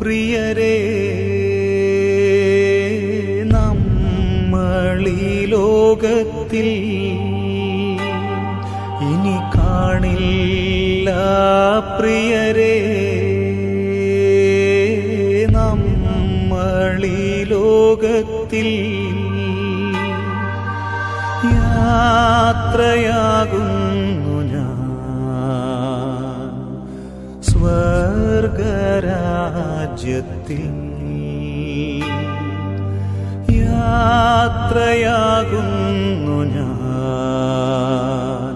പ്രിയരേ നമ്മളീ ലോകത്തിൽ ഇനി കാണില്ല പ്രിയരേ നമ്മളീ ലോകത്തിൽ യാത്രയാകുന്നു ഞാൻ സ്വർഗരാജ്യത്തിൽ യാത്രയാകുന്നു ഞാൻ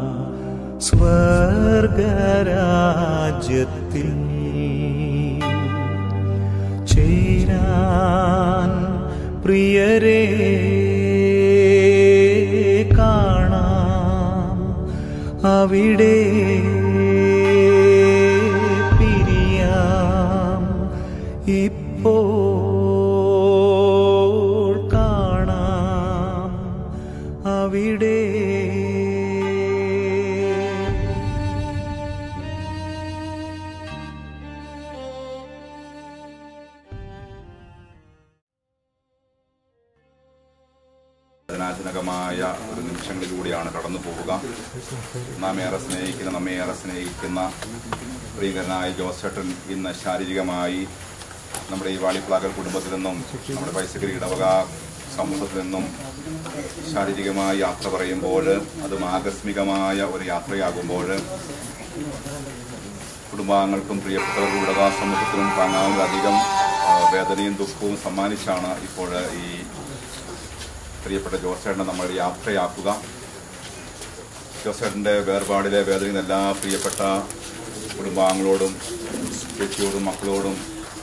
സ്വർഗരാജ്യത്തിൽ ചേരാൻ പ്രിയരേ കാണാം അവിടെ പിരിയാം ഇപ്പോൾ കാണാം അവിടെ വേദനാജനകമായ ഒരു നിമിഷങ്ങളിലൂടെയാണ് കടന്നു പോവുക നാം ഏറെ സ്നേഹിക്കുന്ന നമ്മെ ഏറെ സ്നേഹിക്കുന്ന പ്രിയങ്കരനായ ജോസേട്ടൻ ഇന്ന് ശാരീരികമായി നമ്മുടെ ഈ വാളിപ്ലാക്കൽ കുടുംബത്തിൽ നിന്നും നമ്മുടെ പൈസക്കരി ഇടവക സമൂഹത്തിൽ നിന്നും ശാരീരികമായി യാത്ര പറയുമ്പോൾ അതും ആകസ്മികമായ ഒരു യാത്രയാകുമ്പോൾ കുടുംബാംഗങ്ങൾക്കും പ്രിയപ്പെട്ടവർക്കും ഇടവക സമൂഹത്തിനും താങ്ങാവുന്നതിലധികം ആ, വേദനയും ദുഃഖവും സമ്മാനിച്ചാണ് ഇപ്പോൾ ഈ പ്രിയപ്പെട്ട ജോസേട്ടനെ നമ്മൾ യാത്രയാക്കുക ജോസേട്ടൻ്റെ വേർപാടിലെ വേദനയിൽ എല്ലാ പ്രിയപ്പെട്ട കുടുംബാംഗങ്ങളോടും ചേച്ചിയോടും മക്കളോടും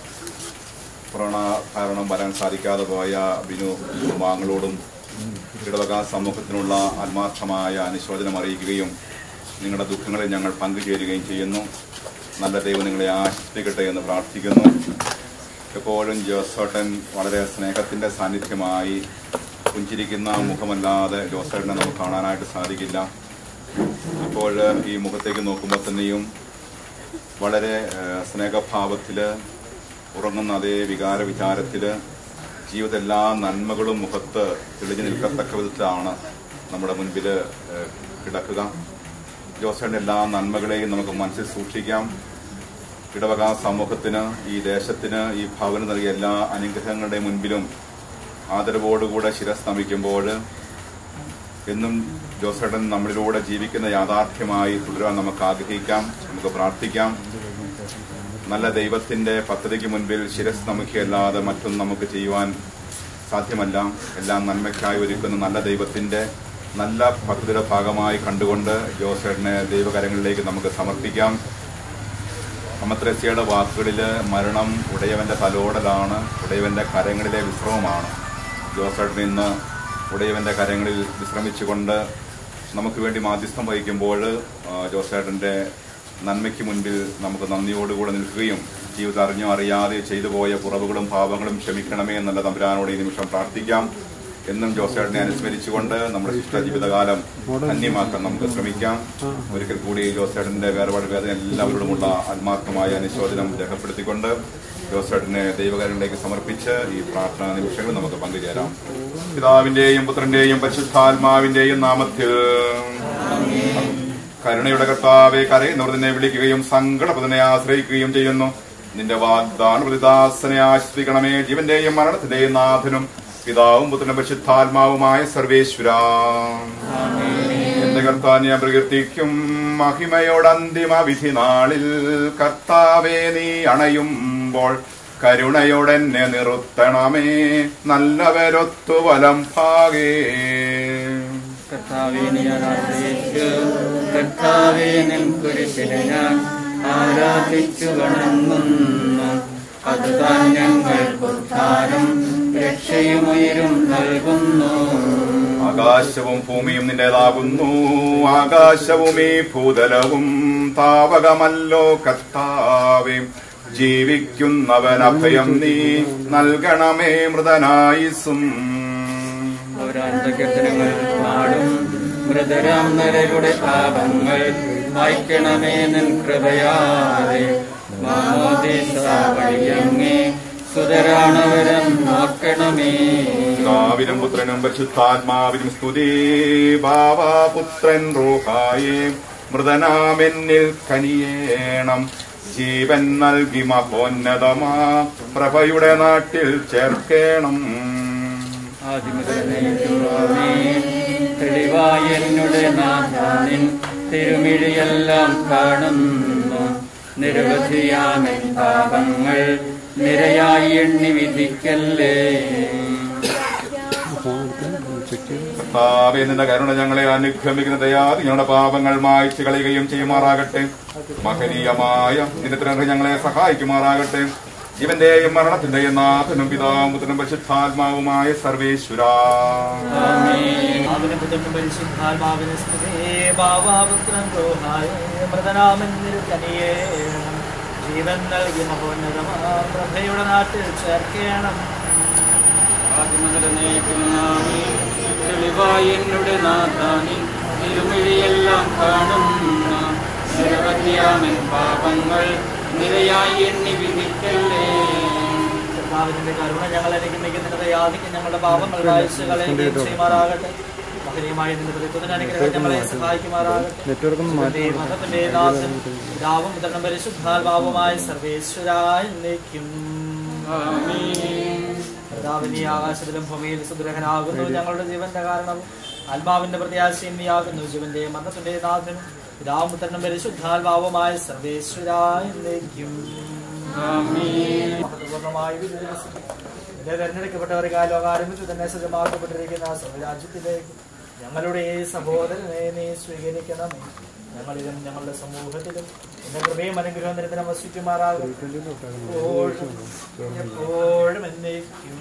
കൊറോണ കാരണം വരാൻ സാധിക്കാതെ പോയ ബിനു കുടുംബാംഗങ്ങളോടും ഇടവക സമൂഹത്തിനുള്ള ആത്മാർത്ഥമായ അനുശോചനം അറിയിക്കുകയും നിങ്ങളുടെ ദുഃഖങ്ങളിൽ ഞങ്ങൾ പങ്കുചേരുകയും ചെയ്യുന്നു നല്ല ദൈവം നിങ്ങളെ ആശ്രയിക്കട്ടെ എന്ന് പ്രാർത്ഥിക്കുന്നു എപ്പോഴും ജോസേട്ടൻ വളരെ സ്നേഹത്തിൻ്റെ സാന്നിധ്യമായി പുഞ്ചിരിക്കുന്ന മുഖമല്ലാതെ ജോസേട്ടനെ നമുക്ക് കാണാനായിട്ട് സാധിക്കില്ല ഇപ്പോൾ ഈ മുഖത്തേക്ക് നോക്കുമ്പോൾ തന്നെയും വളരെ ഏഹ്, സ്നേഹഭാവത്തില് ഉറങ്ങുന്ന അതേ വികാര വിചാരത്തില് ജീവിത എല്ലാ നന്മകളും മുഖത്ത് തെളിഞ്ഞു നിൽക്കത്തക്ക വിധത്തിലാണ് നമ്മുടെ മുൻപിൽ ഏഹ്, കിടക്കുക ജോസേട്ടൻ്റെ എല്ലാ നന്മകളെയും നമുക്ക് മനസ്സിൽ സൂക്ഷിക്കാം ഇടവക സമൂഹത്തിന് ഈ ദേശത്തിന് ഈ ഭവന് നൽകിയ എല്ലാ അനുഗ്രഹങ്ങളുടെ മുൻപിലും ആദരവോടുകൂടെ ശിരസ് നമിക്കുമ്പോൾ എന്നും ജോസേട്ടൻ നമ്മളിലൂടെ ജീവിക്കുന്ന യാഥാർത്ഥ്യമായി തുടരാൻ നമുക്ക് ആഗ്രഹിക്കാം നമുക്ക് പ്രാർത്ഥിക്കാം നല്ല ദൈവത്തിന്റെ പദ്ധതിക്ക് മുൻപിൽ ശിരസ് നമിക്കുകയല്ലാതെ മറ്റൊന്നും നമുക്ക് ചെയ്യുവാൻ സാധ്യമല്ല എല്ലാം നന്മയ്ക്കായി ഒരുക്കുന്ന നല്ല ദൈവത്തിന്റെ നല്ല പദ്ധതിയുടെ ഭാഗമായി കണ്ടുകൊണ്ട് ജോസേട്ടനെ ദൈവകരങ്ങളിലേക്ക് നമുക്ക് സമർപ്പിക്കാം അമത്രസ്യയുടെ വാക്കുകളില് മരണം ഉടയവന്റെ തലോടലാണ് ഉടയവന്റെ കരങ്ങളിലെ വിശ്രമമാണ് ജോസേട്ടൻ ഇന്ന് ഉടയവന്റെ കരങ്ങളിൽ വിശ്രമിച്ചുകൊണ്ട് നമുക്ക് വേണ്ടി മാധ്യസ്ഥം വഹിക്കുമ്പോൾ ആ, ജോസേട്ടന്റെ നന്മയ്ക്ക് മുൻപിൽ നമുക്ക് നന്ദിയോടുകൂടെ നിൽക്കുകയും ജീവിതം അറിഞ്ഞോ അറിയാതെ ചെയ്തു പോയ കുറവുകളും പാപങ്ങളും ക്ഷമിക്കണമേ എന്നുള്ള തമ്പുരാനോട് ഈ നിമിഷം പ്രാർത്ഥിക്കാം എന്നും ജോസേട്ടനെ അനുസ്മരിച്ചുകൊണ്ട് നമ്മുടെ ശിഷ്ട ജീവിതകാലം ധന്യമാക്കാൻ നമുക്ക് ശ്രമിക്കാം ഒരിക്കൽ കൂടി ജോസേട്ടന്റെ വേർപാട് വേദന എല്ലാവരോടുമുള്ള ആത്മാർത്ഥമായ അനുശോചനം രേഖപ്പെടുത്തിക്കൊണ്ട് ജോസേട്ടനെ ദൈവകാര്യങ്ങളിലേക്ക് സമർപ്പിച്ച് ഈ പ്രാർത്ഥനാ നിമിഷങ്ങൾ നമുക്ക് പങ്കുചേരാം പിതാവിന്റെയും പുത്രന്റെയും പരിശുദ്ധാത്മാവിന്റെയും നാമത്തിൽ കരുണയുടെ കർത്താവെ കരയുന്നവർ നിന്നെ വിളിക്കുകയും സങ്കടപതിനെ ആശ്രയിക്കുകയും ചെയ്യുന്നു നിന്റെ വാഗ്ദാന പ്രതിദാസനെ ആശ്രയിക്കണമേ ജീവന്റെയും മരണത്തിന്റെയും നാഥനും പിതാവും പുത്രനും പരിശുദ്ധാത്മാവുമായ സർവേശ്വര എന്റെ കർത്താൻ ഞാൻ പ്രകീർത്തിക്കും മഹിമയോട് അന്തിമ വിധി നാളിൽ കർത്താവെ നീ അണയുമ്പോൾ കരുണയോടെന്നെ നിർത്തണമേ നല്ലവരൊത്തു വലം ഭാഗേ കർത്താവേ നീ ഞാൻ ആശ്രയിച്ചു കർത്താവേ നിൻ കുരിശിനെ ഞാൻ ആരാധിച്ചു വണങ്ങുന്നു അതുതാൻ ഞങ്ങൾക്ക് ഉദ്ധാരം രക്ഷയുമയരും നൽകുന്നു ആകാശവും ഭൂമിയും നിന്റേതാകുന്നു ആകാശവും ഈ ഭൂതലവും താവകമല്ലോ കർത്താവേ ജീവിക്കുന്നവൻ അഭയം നീ നൽകണമേ മൃതനായുസും പൗരാന്തകീർത്തനങ്ങൾ പാടും മൃതരാം നരരുടെ പാപങ്ങൾ വായിക്കണമേ നിൻ കൃപയാതെ മാമോദീസ വഴിയങ്ങേ സുതരാണവരം നോക്കണമേ പിതാവിനും പുത്രനും പരിശുദ്ധാത്മാവിനും സ്തുതി ബാവാപുത്രൻ റോഹായേ മൃതനാമെന്നിൽ കനിയേണം ജീവൻ നൽകി മഹോന്നതമാ പ്രഭയുടെ നാട്ടിൽ ചേർക്കേണം ആദിമുതലേ തെളിവായ എന്നുടെ നാഥാനിൻ തിരുമിഴിയെല്ലാം കാണുന്നു നിരവധിയാമൻ പാപങ്ങൾ നിരയായി എണ്ണി വിധിക്കല്ലേ കർത്താവേ നിന്റെ കരുണ ഞങ്ങളെ അനുഗമിക്കുന്ന ദയാതി ഞങ്ങളുടെ പാപങ്ങൾ മായ്ച്ചു കളയുകയും ചെയ്യുമാറാകട്ടെ മഹനീയമായ നിന്റെ തിരഞ്ഞെടുപ്പ് ഞങ്ങളെ സഹായിക്കുമാറാകട്ടെ ജീവന്റെയും മരണത്തിന്റെയും നാഥനും പിതാമുത്തനും പരിശുദ്ധാത്മാവുമായ സർവേശ്വര അവന് പുത്രനും പരിശുദ്ധാത്മാവിന് സ്തുതേ ഭാവാപുത്രൻ രോഹായ മൃതനാമെന്നിൽ കനിയേണം ജീവൻ നൽകി മഹോന്നതമാ പ്രഭയുടെ നാട്ടിൽ ചേർക്കേണം തെളിവായ എന്നുടെ നാഥാനിൻ തിരുമിഴിയെല്ലാം കാണുന്നു നിരവധിയാമൻ പാപങ്ങൾ നിരയായി എണ്ണി വിധിക്കല്ലേ കർത്താവിന്റെ കരുണ ഞങ്ങൾ അനുഗമിക്കുന്നതിന്റെ യാതിക്ക് ഞങ്ങളുടെ പാപങ്ങൾ വായിച്ച് കളയുകയും ചെയ്യുമാറാകട്ടെ മഹനീയമായ നിന്റെ പ്രതിത്വത്തിന് അനുഗ്രഹം ഞങ്ങളെ സഹായിക്കുമാറാകട്ടെ മതത്തിന്റെ ദാസൻ പിതാവും പുത്രനും പരിശുദ്ധാത്മാവുമായ സർവേശ്വരായി നിൽക്കും കർത്താവിന്റെ ആകാശത്തിലും ഭൂമിയിൽ സുഗ്രഹനാകുന്നു ഞങ്ങളുടെ ജീവന്റെ കാരണവും ആത്മാവിന്റെ പ്രത്യാശയും നീയാകുന്നു ജീവന്റെ മരണത്തിന്റെ നാഥനും പിതാവും പുത്രനും പരിശുദ്ധാത്മാവുമായ സർവേശ്വരായി നിൽക്കും മഹത്വപൂർണ്ണമായ ഒരു ദിവസം ഇതിലെ തെരഞ്ഞെടുക്കപ്പെട്ടവർക്കായി ലോകാരംഭിച്ചു തന്നെ സജ്ജമാക്കപ്പെട്ടിരിക്കുന്ന സ്വരാജ്യത്തിലേക്ക് ഞങ്ങളുടെ ഈ സഹോദരനെ നീ സ്വീകരിക്കണമേ ഞങ്ങളിലും ഞങ്ങളുടെ സമൂഹത്തിലും എന്റെ കൃപയും അനുഗ്രഹവും നിരന്തരം വസിക്കുമാറാകും എപ്പോഴും എപ്പോഴും എന്നേക്കും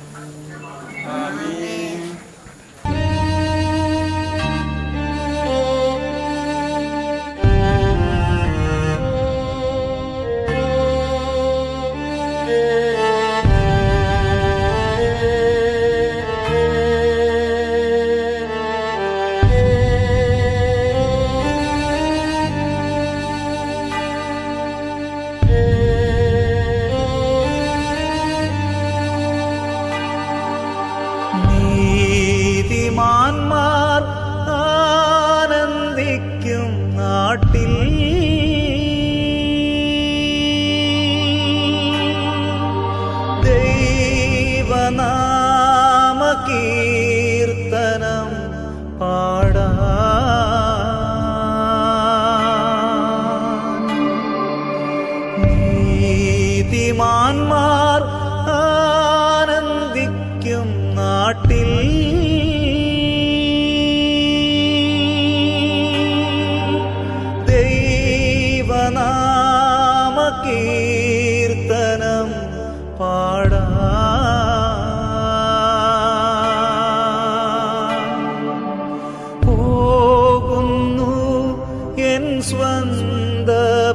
നീതിമാന്മാർ ആനന്ദിക്കും നാട്ടിൽ ദൈവനാമ കീർത്തനം പാടാൻ നീതിമാന്മാർ ആനന്ദിക്കും നാട്ടിൽ ദൈവനാമ കീർത്തനം പാടാൻ പോകുന്നു എൻ സ്വന്ത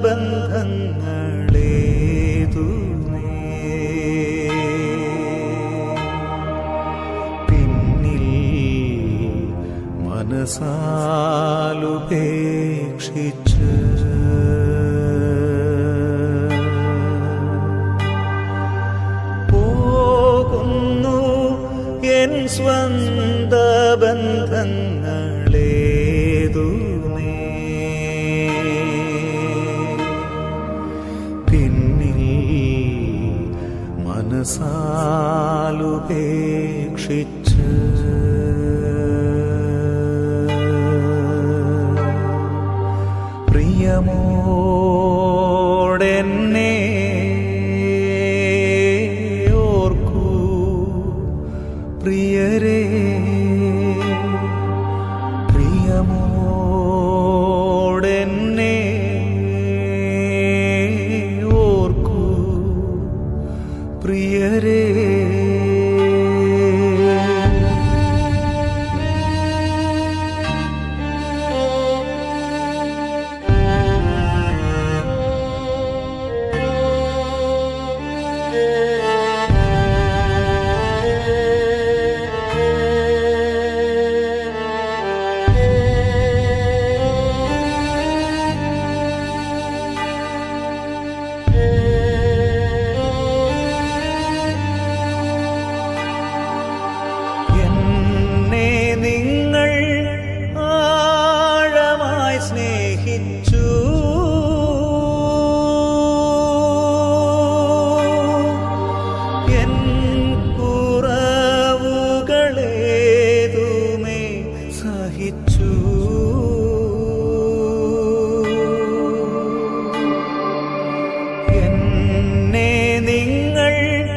ബന്ധങ്ങളേതുമേ പിന്നിൽ മനസാലുപേക്ഷിച്ച് പോകുന്നു എൻ സ്വന്ത ബന്ധങ്ങളേതുമേ പിന്നിൽ മനസാലുപേക്ഷിച്ച് പ്രിയമോടെന്നെ ഓർക്കൂ പ്രിയരേ പ്രിയമോടെന്നെ ഓർക്കൂ പ്രിയരേ സഹിച്ചു എന്നെ നിങ്ങൾ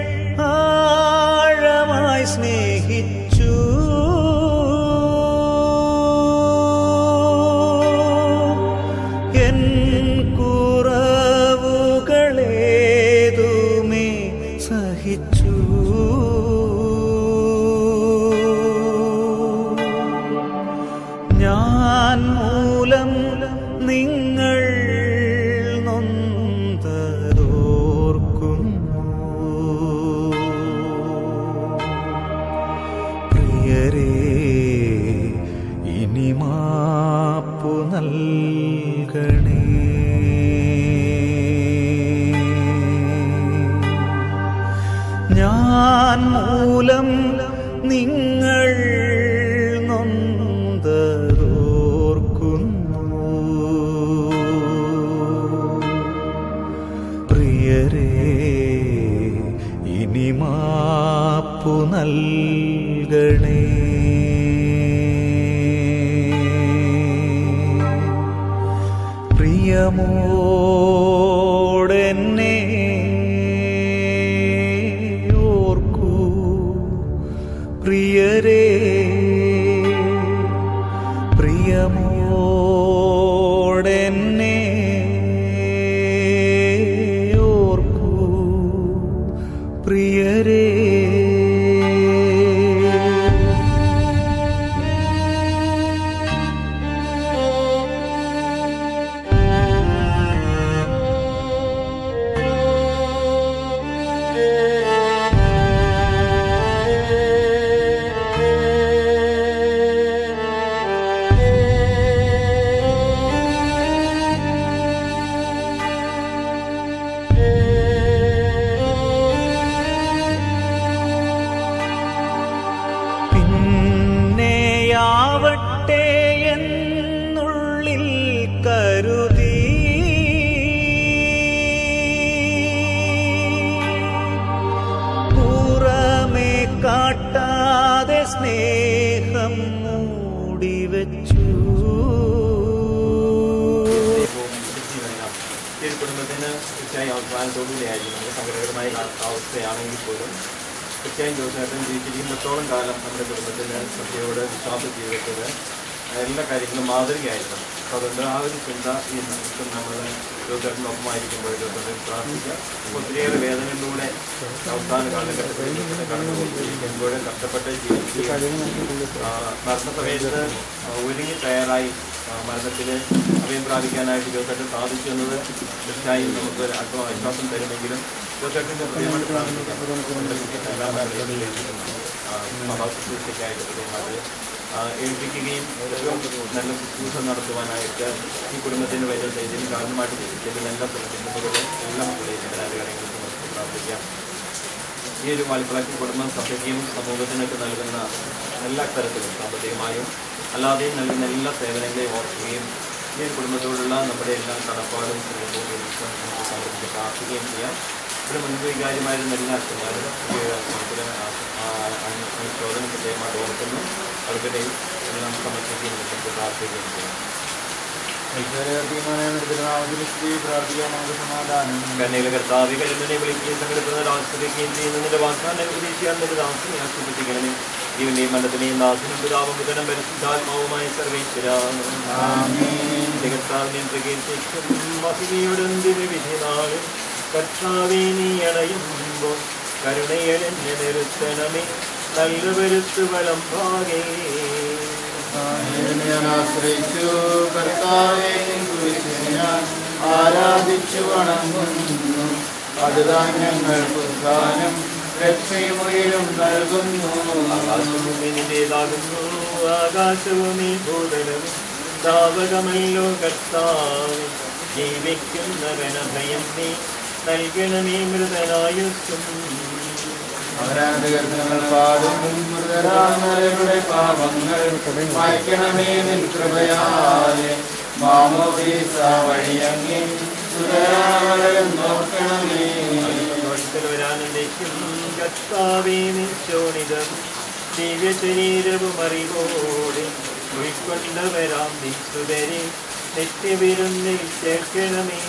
ആഴമായി സ്നേഹിച്ചു എൻ കുറവുകളേതുമേ സഹിച്ചു ഞാൻ മൂലം നിങ്ങൾ നൊന്തതോർക്കുന്നു പ്രിയരേ ഇനി മാപ്പു നൽകണേ ഞാൻ മൂലം നിങ്ങൾ നൊന്തതോർക്കുന്നു പ്രിയരേ ഇനി മാപ്പു നൽകണേ പ്രിയമോടെന്നെ ഓർക്കൂ പ്രിയരേ പ്രിയമോടെന്നെ ഓർക്കൂ പ്രിയരേ പിന്നെയാവട്ടെ എന്നുള്ളിൽ കരുതി പുറമേ കാട്ടാതെ സ്നേഹം മൂടിവെച്ചു ഈ ഒരു കുടുംബത്തിന് തീർച്ചയായും അവസാനത്തോടുകൂടിയായിരിക്കും നമുക്ക് സങ്കടകരമായ ആ- അവസ്ഥയാണെങ്കിൽ പോലും തീർച്ചയായും ദിവസമായിട്ടും ജീവിച്ചിരിക്കുന്നിടത്തോളം കാലം നമ്മുടെ കുടുംബത്തിന് സത്യയോട് വിശ്വാസ ജീവിതത്തിൽ എല്ലാ കാര്യങ്ങളും മാതൃകയായിരിക്കണം അപ്പോൾ അതുകൊണ്ട് ആ ഒരു ചിന്ത ഈ നമുക്ക് നമ്മൾ ദിവസത്തിനൊപ്പമായിരിക്കുമ്പോൾ ദിവസത്തിൽ പ്രാർത്ഥിക്കുക അപ്പോൾ ഒത്തിരിയേറെ വേദനകളിലൂടെ അവസാന കാലഘട്ടത്തിൽ ഇങ്ങനെ കടന്നുപോയിരിക്കുമ്പോൾ കഷ്ടപ്പെട്ട് ജീവിക്കുകയും ആ, മരണസമയത്ത് ആ, ഒരുങ്ങി തയ്യാറായി ആ, മരണത്തിൽ അഭയം പ്രാപിക്കാനായിട്ട് ഇരുപത്തെട്ട് സാധിച്ചു എന്നത് തീർച്ചയായും നമുക്ക് ഒരു ആത്മവിശ്വാസം തരുമെങ്കിലും ഇരുപത്തെട്ടിൻ്റെ പ്രിയമായിട്ട് പ്രാർത്ഥിക്കാം എല്ലാ മരണങ്ങളിലേക്കും സഭാശുശ്രൂഷയ്ക്കായിട്ട് പ്രിയമായിട്ട് ഏൽപ്പിക്കുകയും ഏറ്റവും നല്ല ശുശ്രൂഷ നടത്തുവാനായിട്ട് ഈ കുടുംബത്തിൻ്റെ വലിയ ഇതിന് കാരണമായിട്ട് ചെയ്യുന്ന എല്ലാ കുടുംബത്തിൻ്റെ എല്ലാ മക്കളെയും എല്ലാ കാര്യങ്ങളും നമുക്ക് പ്രാർത്ഥിക്കാം ഈ ഒരു വാലിപ്പളാക്കി കുടുംബം സഭയ്ക്കും സമൂഹത്തിനൊക്കെ നൽകുന്ന എല്ലാ തരത്തിലും സാമ്പത്തികമായും അല്ലാതെയും നൽകുന്ന എല്ലാ സേവനങ്ങളെയും ഓർക്കുകയും ഈ ഒരു കുടുംബത്തോടുള്ള നമ്മുടെ എല്ലാ കടപ്പാടും സ്നേഹവും നമുക്ക് സമർപ്പിച്ച് പ്രാർത്ഥിക്കുകയും ചെയ്യാം ഇവിടെ മുൻപ് വികാര്യമായിരുന്ന എല്ലാ അച്ഛന്മാരും ഈ ഒരു നമുക്ക് അനുശോധന പ്രത്യേകമായിട്ട് ഓർക്കുന്നു അവർക്കിടയിൽ എല്ലാം സമർപ്പിക്കുകയും നമുക്ക് പ്രാർത്ഥിക്കുകയും ചെയ്യാം കണ്ണയിലെ കർത്താവ് കരുതനെ വിളിക്കുകയും സംഘടിപ്പിക്കുന്ന ആശ്രയിക്കുകയും ചെയ്യുന്നതിന്റെ വാഗ്ദാനം പ്രതീക്ഷിക്കാൻ ഒരു ദാസിനെ ആശ്രയിപ്പിക്കണമേ ജീവന്റെയും മരണത്തിനെയും ദാസനും പിതാവും പുതനം പരിശുദ്ധാത്മാവുമായ സർവേശ്വരാന്റെ കർത്താവിനെ പ്രകീർത്തിക്കും മഹിമയുടെ വിധി നാളും കർത്താവെ നീ അണയുമ്പോൾ കരുണയലെന്നെ നിർത്തണമേ നല്ല വരുത്തു വലം ഭാഗേ ഞാൻ ആശ്രയിച്ചു കർത്താവെ കുറിച്ച് ഞാൻ ആരാധിച്ചു വണങ്ങുന്നു അതുതാൻ ഞങ്ങൾക്ക് സ്ഥാനം രക്ഷയും ഉയരും നൽകുന്നു ആകാശവും നിന്റേതാകുന്നു ആകാശവും ഈ ഭൂതലവും താവകമല്ലോ കർത്താവ് ജീവിക്കുന്നവനഭയം നീ നൽകണമേ മൃതനായുസ്സും അവരാധകർങ്ങൾ പാടും മൃതരാമരുടെ പാപങ്ങൾ വായിക്കണമേ നിൻ കൃപയാലെ മാമോദീസ വഴിയങ്ങി സുതരാമകളും നോക്കണമേ വരാനന്ദിക്കും കർത്താവേ നിശോണിതം ദിവ്യ ശരീരവും അറിവോടെ കൊണ്ടുവരാം നിസ്തുതരെ നിത്യവിരുന്നിൽ ചേർക്കണമേ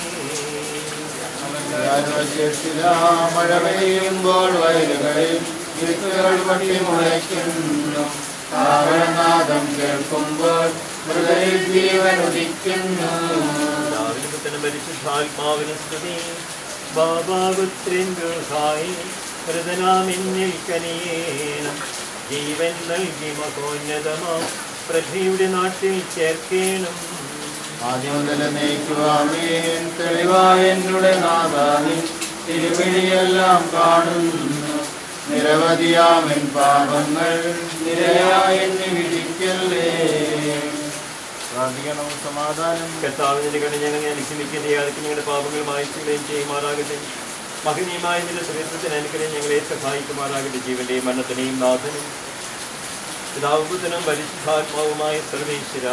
മഴ പെയ്യുമ്പോൾ വയലുകളിൽ വിത്തുകൾ പൊട്ടി മുളയ്ക്കുന്നു താവളനാദം കേൾക്കുമ്പോൾ ഹൃദയ ജീവൻ ഉദിക്കുന്നു ദാവീദുത്തന് പരിശുദ്ധാത്മാവിന് സ്തുതി ബാബാപുത്രൻ ഗൃഹായി ഹൃദനാമിന്നിൽ കനിയേണം ജീവൻ നൽകി മഹോന്നതമാ പ്രഭയുടെ നാട്ടിൽ ചേർക്കേണം ആദ്യം മുതൽ നയിക്കുവാമേൻ തെളിവായ എന്നുടെ നാദാനി തിരുവിഴിയെല്ലാം കാണുന്നു നിരവധിയാമൻ പാപങ്ങൾ നിരയായി എന്നെ വിധിക്കല്ലേ പ്രാർത്ഥിക്കണം സമാധാനം കർത്താവിന്റെ കണ്ണ് ഞങ്ങൾ അനുഗ്രഹിക്കുന്ന യാതൊക്കെ ഞങ്ങളുടെ പാപങ്ങൾ മായിച്ചുകയും ചെയ്യുമാറാകട്ടെ മഹനീയമായ നിന്റെ സുഹൃത്തത്തിന് അനുഗ്രഹം ഞങ്ങളെ സഹായിക്കുമാറാകട്ടെ ജീവന്റെയും മരണത്തിനെയും നാഥനും പിതാവുപുത്തനും പരിശുദ്ധാത്മാവുമായ സർവേശ്വര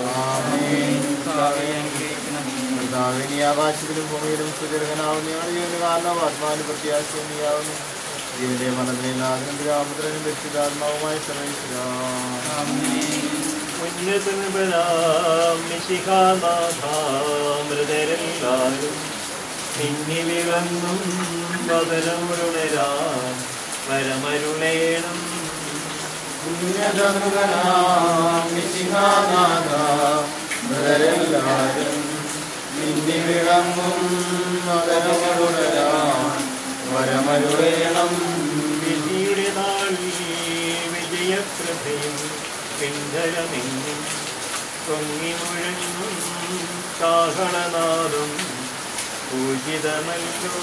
കർത്താവിനി ആകാശത്തിലും ഭൂമിയിലും സുചിരകനാവുന്ന ഞങ്ങളുടെ ജീവന് കാരണവും ആത്മാവിന് പ്രത്യാശയും നീയാവുന്നു ജീവന്റെ മരണത്തിനെ നാഥനും പിതാപുത്രനും വ്യക്തിതാത്മാവുമായ സർവേശ്വര ഉന്നതനാഥാമൃതരെല്ലാരും മിന്നി വിളങ്ങും പകരമുരുണരാൻ വരമരുളേണം ും മിന്നി വിളങ്ങും മകരമുടരാൻ വരമരുളേണം വിധിയുടെ നാളിൽ വിജയപ്രഭയും പിന്ധരമെങ്ങും പൊങ്ങി മുഴങ്ങും കാഹളനാദം പൂജിതമല്ലോ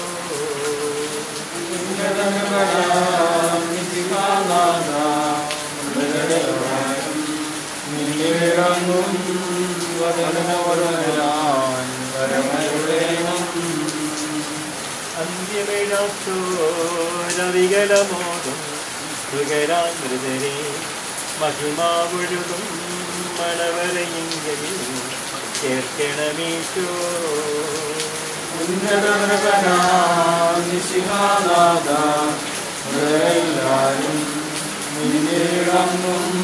മിന്നി വിളങ്ങും വരമരുളരാൻ വരമരുളേണം അന്ത്യമിഴത്തോരവികലമോതും സുഖരാമൃതരെ മഹിമാവൊഴുകും മണവരയിങ്കലിൽ ചേർക്കണമീശോ എല്ലാരും മിന്നിടങ്ങും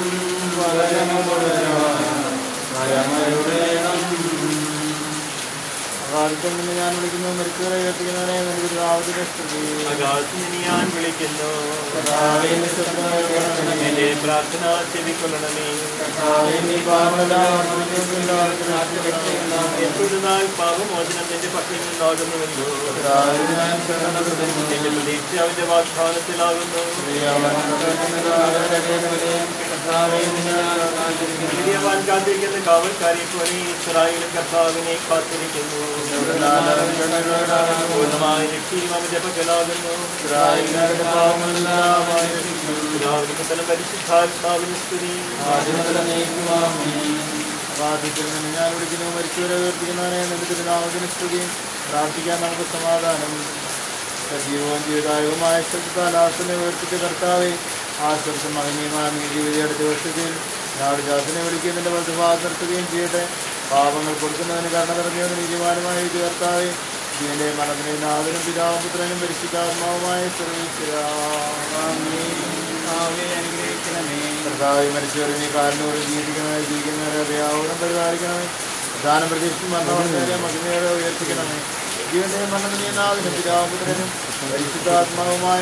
കാലത്തിൽ നിന്ന് ഞാൻ വിളിക്കുന്നു മരിച്ചവരെ കേൾപ്പിക്കുന്നവരെ എനിക്ക് രാവിലെ സ്തുതി അകാശിനി ഞാൻ വിളിക്കുന്നു കർത്താവേ, നീ ശബ്ദമായി കേൾക്കണമേ. എന്റെ പ്രാർത്ഥന ചെവിക്കൊള്ളണമേ കർത്താവേ, നീ പാപമെല്ലാം മനുഷ്യർക്കെല്ലാവർക്കും ആശ്രയിക്കണമേ. എപ്പോഴുന്നാൾ പാപമോചനം നിന്റെ പക്കൽ നിന്നാകുന്നുവല്ലോ കർത്താവേ, ഞാൻ ശരണപ്പെടുന്നു. എന്റെ പ്രതീക്ഷ അവന്റെ വാഗ്ദാനത്തിലാകുന്നു അവൻ കേൾക്കുന്നത് അവരുടെ കേൾവിനെയും കർത്താവേ, നിന്നെ ഞാൻ ആരാധിക്കുന്നു. നീതിയവാൻ കാത്തിരിക്കുന്ന കാവൽക്കാരെ പോലെ ഇസ്രായേലും കർത്താവിനെ കാത്തിരിക്കുന്നു നാലാം ജനങ്ങളാകുന്നു. പൂർണ്ണമായ രക്ഷയും അവന്റെ പക്കലാകുന്നു ഇസ്രായേലിന്റെ പാപമെല്ലാം ആയിരിക്കുന്നു. പിതാവിനും പുത്രനും പരിശുദ്ധാത്മാവിന് സ്തുതി ആദ്യമുതൽ നീക്കുവാമേ. വാദിക്കൽ നിന്ന് ഞാൻ വിളിക്കുന്നു മരിച്ചവരെ ഉയർത്തിക്കുന്നവനെ നിന്റെ തിരുനാമത്തിന് സ്തുതി പ്രാർത്ഥിക്കാൻ നമുക്ക് സമാധാനം സജീവവും ജീവദായകവുമായ സ്ഥലത്താൽ ആസനെ ഉയർത്തിച്ച കർത്താവെ ആ സ്ഥലത്ത് മകനീയമായ നീ ജീവിതയുടെ ദിവസത്തിൽ നാടുജാസിനെ വിളിക്കുന്നതിന്റെ വലതുഭാഗം നിർത്തുകയും ചെയ്യട്ടെ പാപങ്ങൾ കൊടുക്കുന്നതിന് കരുണ നിറഞ്ഞവന് നീതിമാനുമായ ഇത് കർത്താവെ ജീവന്റെ മരണത്തിന് നാഥനും പിതാവും പുത്രനും പരിശുദ്ധാത്മാവുമായ അനുഗ്രഹിക്കണമേ കർത്താവ് മരിച്ചവരെ കാരണോട് ജീവിക്കണമേ ജീവിക്കുന്നവരെ അറിയാവുന്ന പരിപാലിക്കണമേ പ്രധാന പ്രതീക്ഷിച്ച് മരണവരെ മഹിമയോടെ ഉയർത്തിക്കണമേ ജീവന്റെ മരണത്തിന് നാഥനും പിതാവും പുത്രനും പരിശുദ്ധാത്മാവുമായ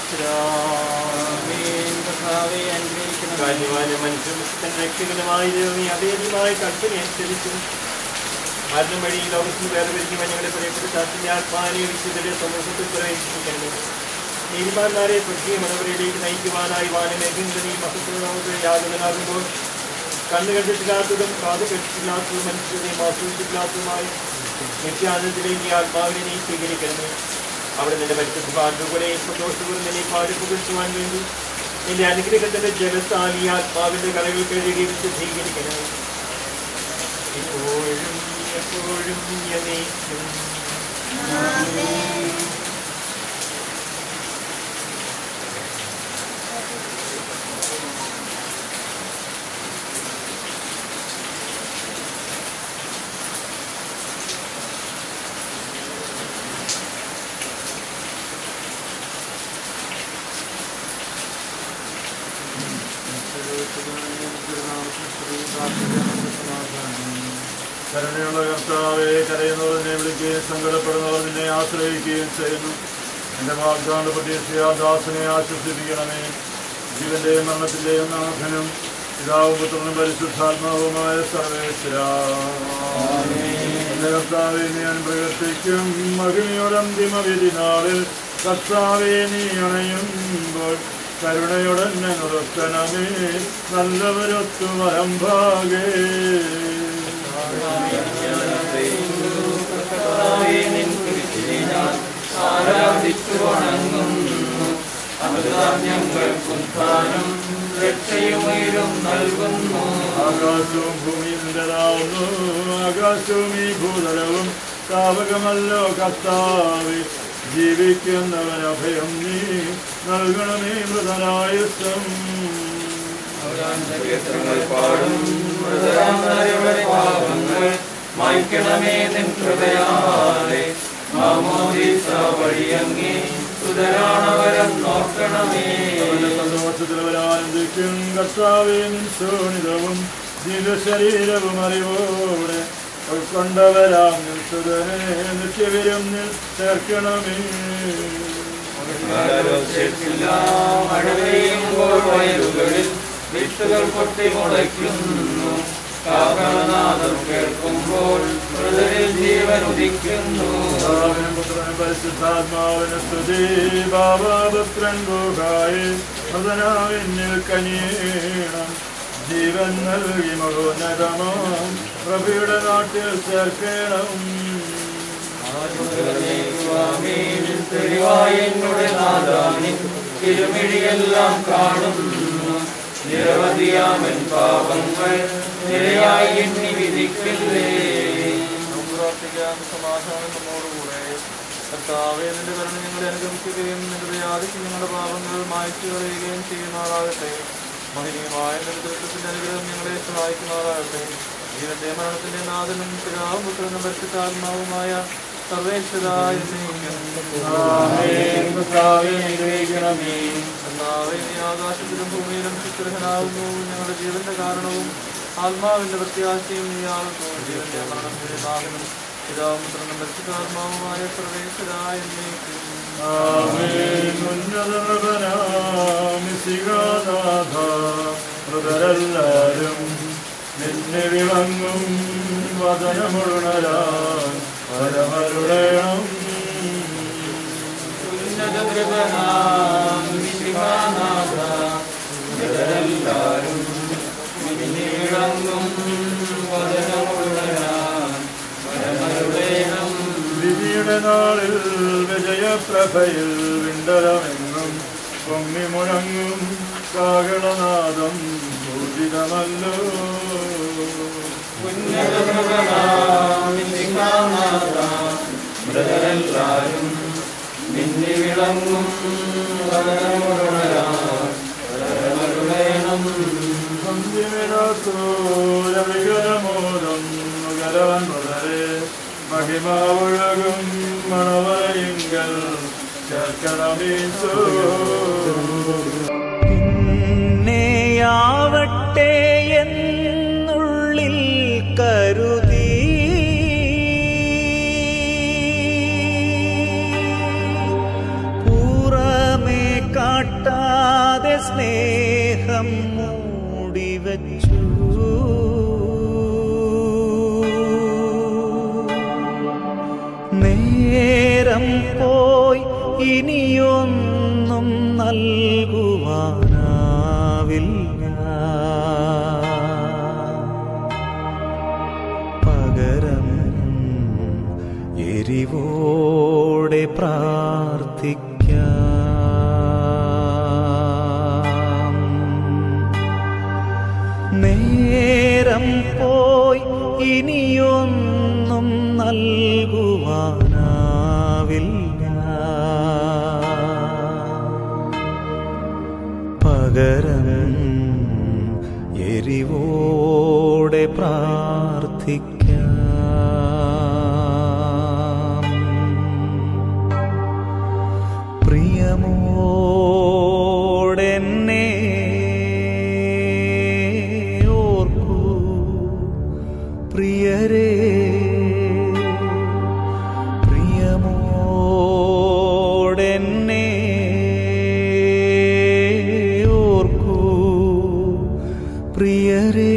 സർവേശ്വരാമേ അനുഗ്രഹിക്കണമേ കാര്യമായ മനുഷ്യൻ രക്ഷകനുമായി ദൈവമേ അഭേദ്യമായ കൽപ്പന അനുസരിച്ചു മരണം വഴി ഈ ലോകത്തിന് വേർതിരിക്കുവാൻ ഞങ്ങളെ പ്രിയപ്പെട്ട ശാസ്ത്രീയ ആത്മാനെ വിശുദ്ധരെ സമൂഹത്തിൽ പ്രവേശിപ്പിക്കണമേ നീതിമാന്മാരെ പൃഥ്വി മണവരിലേക്ക് നയിക്കുവാനായി വാനമേഘങ്ങളിൽ മഹത്വനാമത്തെ യാതനാകുമ്പോൾ കണ്ണു കണ്ടിട്ടില്ലാത്തതും കാത് കണ്ടിട്ടില്ലാത്തതും മനുഷ്യരെയും ആസ്വദിച്ചിട്ടില്ലാത്തതുമായി നിത്യാനന്ദത്തിലേക്ക് ഈ ആത്മാവിനെ നീ സ്വീകരിക്കണമേ അവിടെ നിന്റെ പരിശുദ്ധ പാട്ടുകളെ സന്തോഷപൂർവ്വം നിന്നെ പാടി പുകഴ്ത്തുവാൻ വേണ്ടി നിന്റെ അനുഗ്രഹത്തിന്റെ ജലത്താൽ ഈ ആത്മാവിന്റെ കലകൾ കഴുകി വിശുദ്ധീകരിക്കണം ഇപ്പോഴും എപ്പോഴും എന്നേക്കും. പ്രാർത്ഥിക്കണം കരുണയുള്ള കർത്താവെ കരയുന്നവർ നിന്നെ വിളിക്കുകയും സങ്കടപ്പെടുന്നവർ നിന്നെ ആശ്രയിക്കുകയും ചെയ്യുന്നു എന്റെ വാഗ്ദാന പ്രതീക്ഷയാ ദാസനെ ആശ്വസിപ്പിക്കണമേ ജീവന്റെയും മരണത്തിന്റെയും നാഥനും പിതാവും പുത്രനും പരിശുദ്ധാത്മാവുമായ സർവേശ്വര എന്റെ കർത്താവെ ഞാൻ പ്രവർത്തിക്കും മഹിമയുടെ അന്തിമ വിധി നാളിൽ കർത്താവെ നീ അണയുമ്പോൾ കരുണയുടെ നിർത്തനമേ നല്ലവരൊത്തു വരമ്പാകേ ആരാധിച്ചു വണങ്ങുന്നു അതുതാൻ ഞങ്ങൾക്കും സ്ഥാനം രക്ഷയുമേരും നൽകുന്നു ആകാശവും ഭൂമിയും നിന്റേതാവുന്നു ആകാശവും ഈ ഭൂതലവും താപകമല്ലോ കർത്താവെ ജീവിക്കുന്നവൻ അഭയം നീ നൽകണമേ മൃതനായുസം കീർത്തനങ്ങൾ പാടും മൃതരാമരുടെ പാപങ്ങൾ മായ്ക്കണമേ നിൻ കൃപയാലെ മാമോദീസ വഴിയങ്ങി സുതരാണവരം നോക്കണമേ സന്തോഷത്തിൽ വരാനന്ദിക്കും കർത്താവേ നിൻ ശോണിതവും ദിവശരീരവും അറിവോടെ ഉൾക്കൊണ്ടവരാം നിൽസുതനെ നിത്യവരും നിൽ ചേർക്കണമേ മഴ പെയ്യുമ്പോൾ വയലുകളിൽ വിത്തുകൾ പൊട്ടി മുളയ്ക്കുന്നു കാഹളനാദം കേൾക്കുമ്പോൾ മൃതരിൽ ജീവൻ ഉദിക്കുന്നു പിതാവിനും പുത്രനും പരിശുദ്ധാത്മാവിന് സ്തുതി ബാബാപുത്രൻ ഗോഹായി മൃതനാവിന്നിൽ കനിയണം ജീവൻ നൽകി മഹോന്നതമാം പ്രഭയുടെ നാട്ടിൽ ചേർക്കണം തെളിവായെന്നുടെ നാദാനിൻ തിരുമിഴിയെല്ലാം കാണുന്നു നിരവധിയാമൻ പാപങ്ങൾ നിരയായി എണ്ണി വിധിക്കില്ലേ നമുക്ക് പ്രാർത്ഥിക്കാം സമാധാനം നമ്മോടുകൂടെ കർത്താവെ നിന്റെ കരുണ ഞങ്ങളെ അനുഗമിക്കുകയും നിന്റെ ദയാദിക്ക് ഞങ്ങളുടെ പാപങ്ങൾ മായ്ച്ചു കളയുകയും ചെയ്യുമാറാകട്ടെ മഹനീയമായ നിന്റെ ദൃഷ്ടത്തിന്റെ അനുഗ്രഹം ഞങ്ങളെ സഹായിക്കുമാറാകട്ടെ ജീവന്റെ മരണത്തിന്റെ നാഥനും പിതാവും പുത്രനും പരിശുദ്ധാത്മാവുമായ സർവേശ്വരായ കർത്താവേ നീ ആകാശത്തിലും ഭൂമിയിലും ശുശ്രഹനാകുന്നു ഞങ്ങളുടെ ജീവന്റെ കാരണവും ആത്മാവിന്റെ പ്രത്യാശയും നീയാകുന്നു ജീവന്റെ മരണത്തിന്റെ നാഥനും പിതാവും പുത്രനും പരിശുദ്ധാത്മാവുമായ സർവേശ്വരായ മൃതരെല്ലാരും നിന്നെ വിളങ്ങും വചനമുണരാൻ പരമരുടേണം ഉന്നതകൃപനാം വിശിഹാനാഥ ഇവരെല്ലാരും വിളങ്ങും വചനമുള്ളവരാൻ പരമരുടേണം വിധിയുടെ നാളിൽ വിജയപ്രഭയിൽ വിണ്ടലമെങ്ങും പൊങ്ങി മുഴങ്ങും കാകളനാദം പൂജിതമല്ലോ ഉന്നതകൃപനാം വിശിഹാനാഥ ഇവരെല്ലാരും മിന്നി വിളങ്ങും വചനമുള്ളവരാൻ പരമരുടേണം സന്ധ്യവിടത്തോരവികരമോദം മുകരവൻ മുതലേ മഹിമാവുഴകും മണവരയിങ്കൽ ചേർക്കണമീശോ പിന്നെയാവട്ടെ എന്നുള്ളിൽ കരുതി പുറമേ കാട്ടാതെ സ്നേഹം മൂടിവച്ചു നേരം പോയി ഇനിയൊന്നും നൽകുവാനാവില്ല പകരം എരിവോടെ പ്രാർത്ഥിക്കാം നേരം പോയി ഇനിയൊന്നും നൽകുവാനാവില്ല പകരം എരിവോടെ പ്രാർത്ഥിക്കാം പ്രിയമോടെന്നെ ഓർക്കൂ പ്രിയരേ പ്രിയമോടെന്നെ ഓർക്കൂ പ്രിയരേ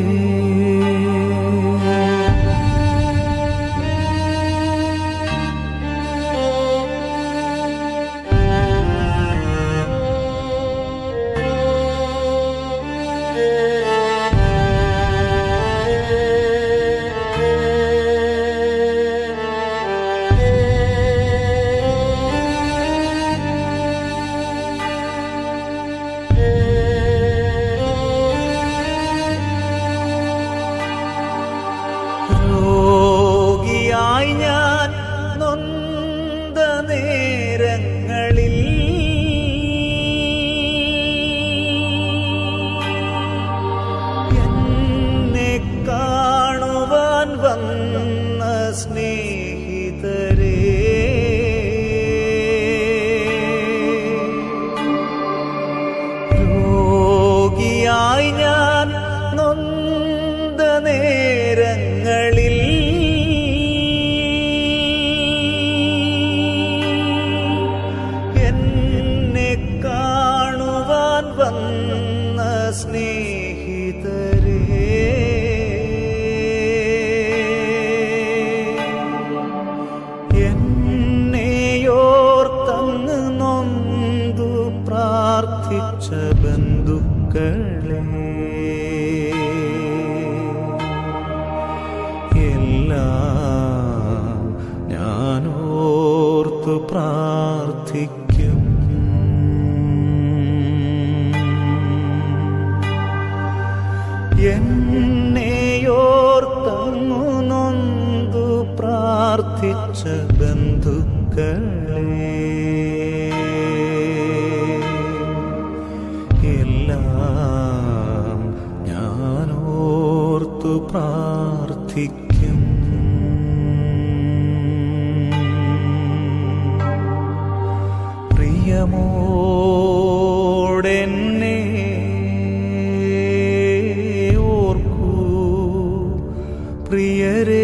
രോഗിയായി ഞാൻ നൊന്ത നേരങ്ങളിൽ എന്നെ കാണുവാൻ വന്ന സ്നേഹിതരേ രോഗിയായി ഞാൻ നൊന്ത നേരങ്ങളിൽ എന്നെ കാണുവാൻ വന്ന സ്നേഹിതരേ എന്നെയോർത്തങ്ങ് നൊന്തു പ്രാർത്ഥിച്ച ബന്ധുക്കളെ എല്ലാം ഞാനോർത്തു പ്രാർത്ഥിക്കും എന്നെയോർത്തങ്ങു നൊന്തു പ്രാർത്ഥിച്ച ബന്ധുക്കളെ എല്ലാം ഞാനോർത്തു പ്രാർത്ഥിക്കും പ്രിയമോടെന്നെ ഓർക്കൂ പ്രിയരേ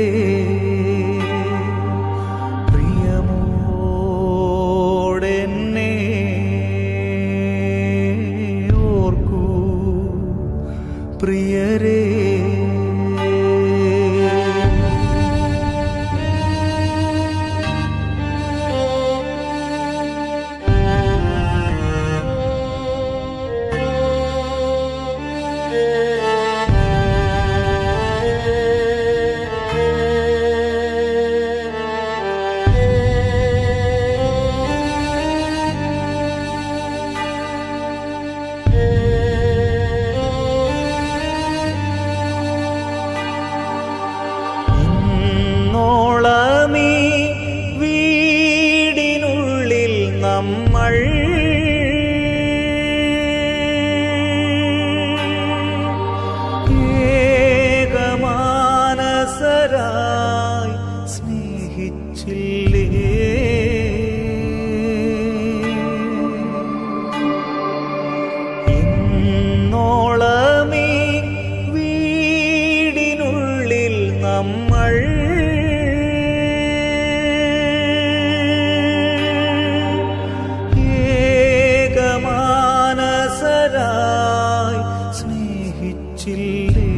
പ്രിയമോടെന്നെ ഓർക്കൂ പ്രിയരേ ഇന്നോളമീ വീടിനുള്ളിൽ നമ്മൾ ഏകമാനസരായി സ്നേഹിച്ചില്ലേ ഇന്നോളമീ വീടിനുള്ളിൽ നമ്മൾ ഏകമാനസരായി സ്നേഹിച്ചില്ലേ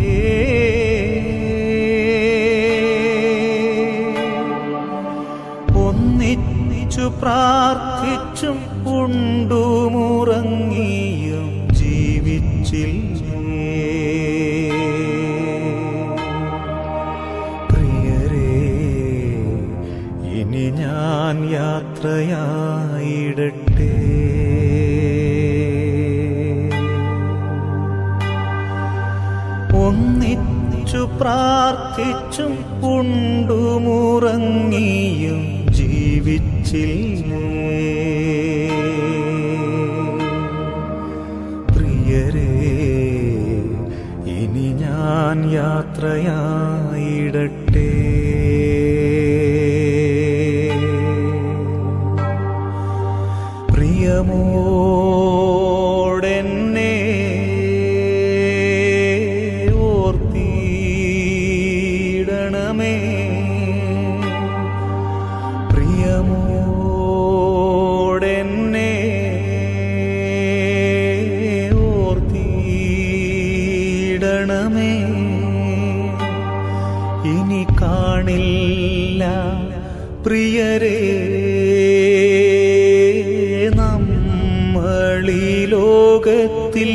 ഒന്നിച്ചു പ്രാർത്ഥിച്ചും ഉണ്ടുമുറങ്ങിയും ജീവിച്ചില്ലേ പ്രിയരേ ഇനി ഞാൻ യാത്രയായിടട്ടെ ഒന്നിച്ചു പ്രാർത്ഥിച്ചും ഉണ്ടുമുറങ്ങിയും ജീവിച്ചില്ലേ പ്രിയരേ ഇനി ഞാൻ യാത്രയായിടട്ടെ പ്രിയമോടെന്നെ ഓർത്തിടണമേ ഇനി കാണില്ല പ്രിയരേ നമ്മളീ ലോകത്തിൽ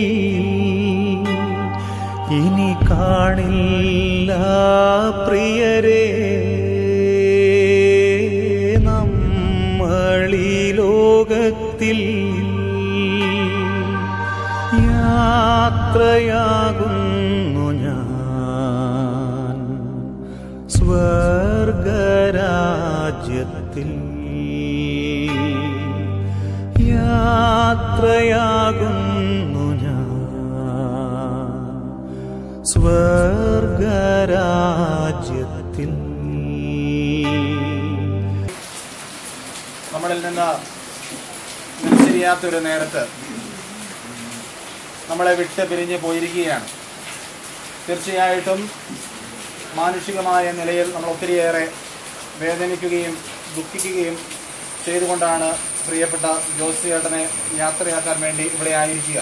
ഇനി കാണില്ല പ്രിയരേ നമ്മളീ ലോകത്തിൽ യാത്രയാകുന്നു ഞാൻ സ്വർഗരാജ്യത്തിൽ യാത്രയാകുന്നു ഞാൻ സ്വർഗരാജ്യത്തിൽ നമ്മളിൽ നിന്ന് മനസ്സിരിയാത്തൊരു നേരത്ത് നമ്മളെ വിട്ട് പിരിഞ്ഞ് പോയിരിക്കുകയാണ് തീർച്ചയായിട്ടും മാനുഷികമായ നിലയിൽ നമ്മൾ ഒത്തിരിയേറെ വേദനിക്കുകയും ദുഃഖിക്കുകയും ചെയ്തുകൊണ്ടാണ് പ്രിയപ്പെട്ട ജോസിയേട്ടനെ യാത്രയാക്കാൻ വേണ്ടി ഇവിടെ ആയിരിക്കുക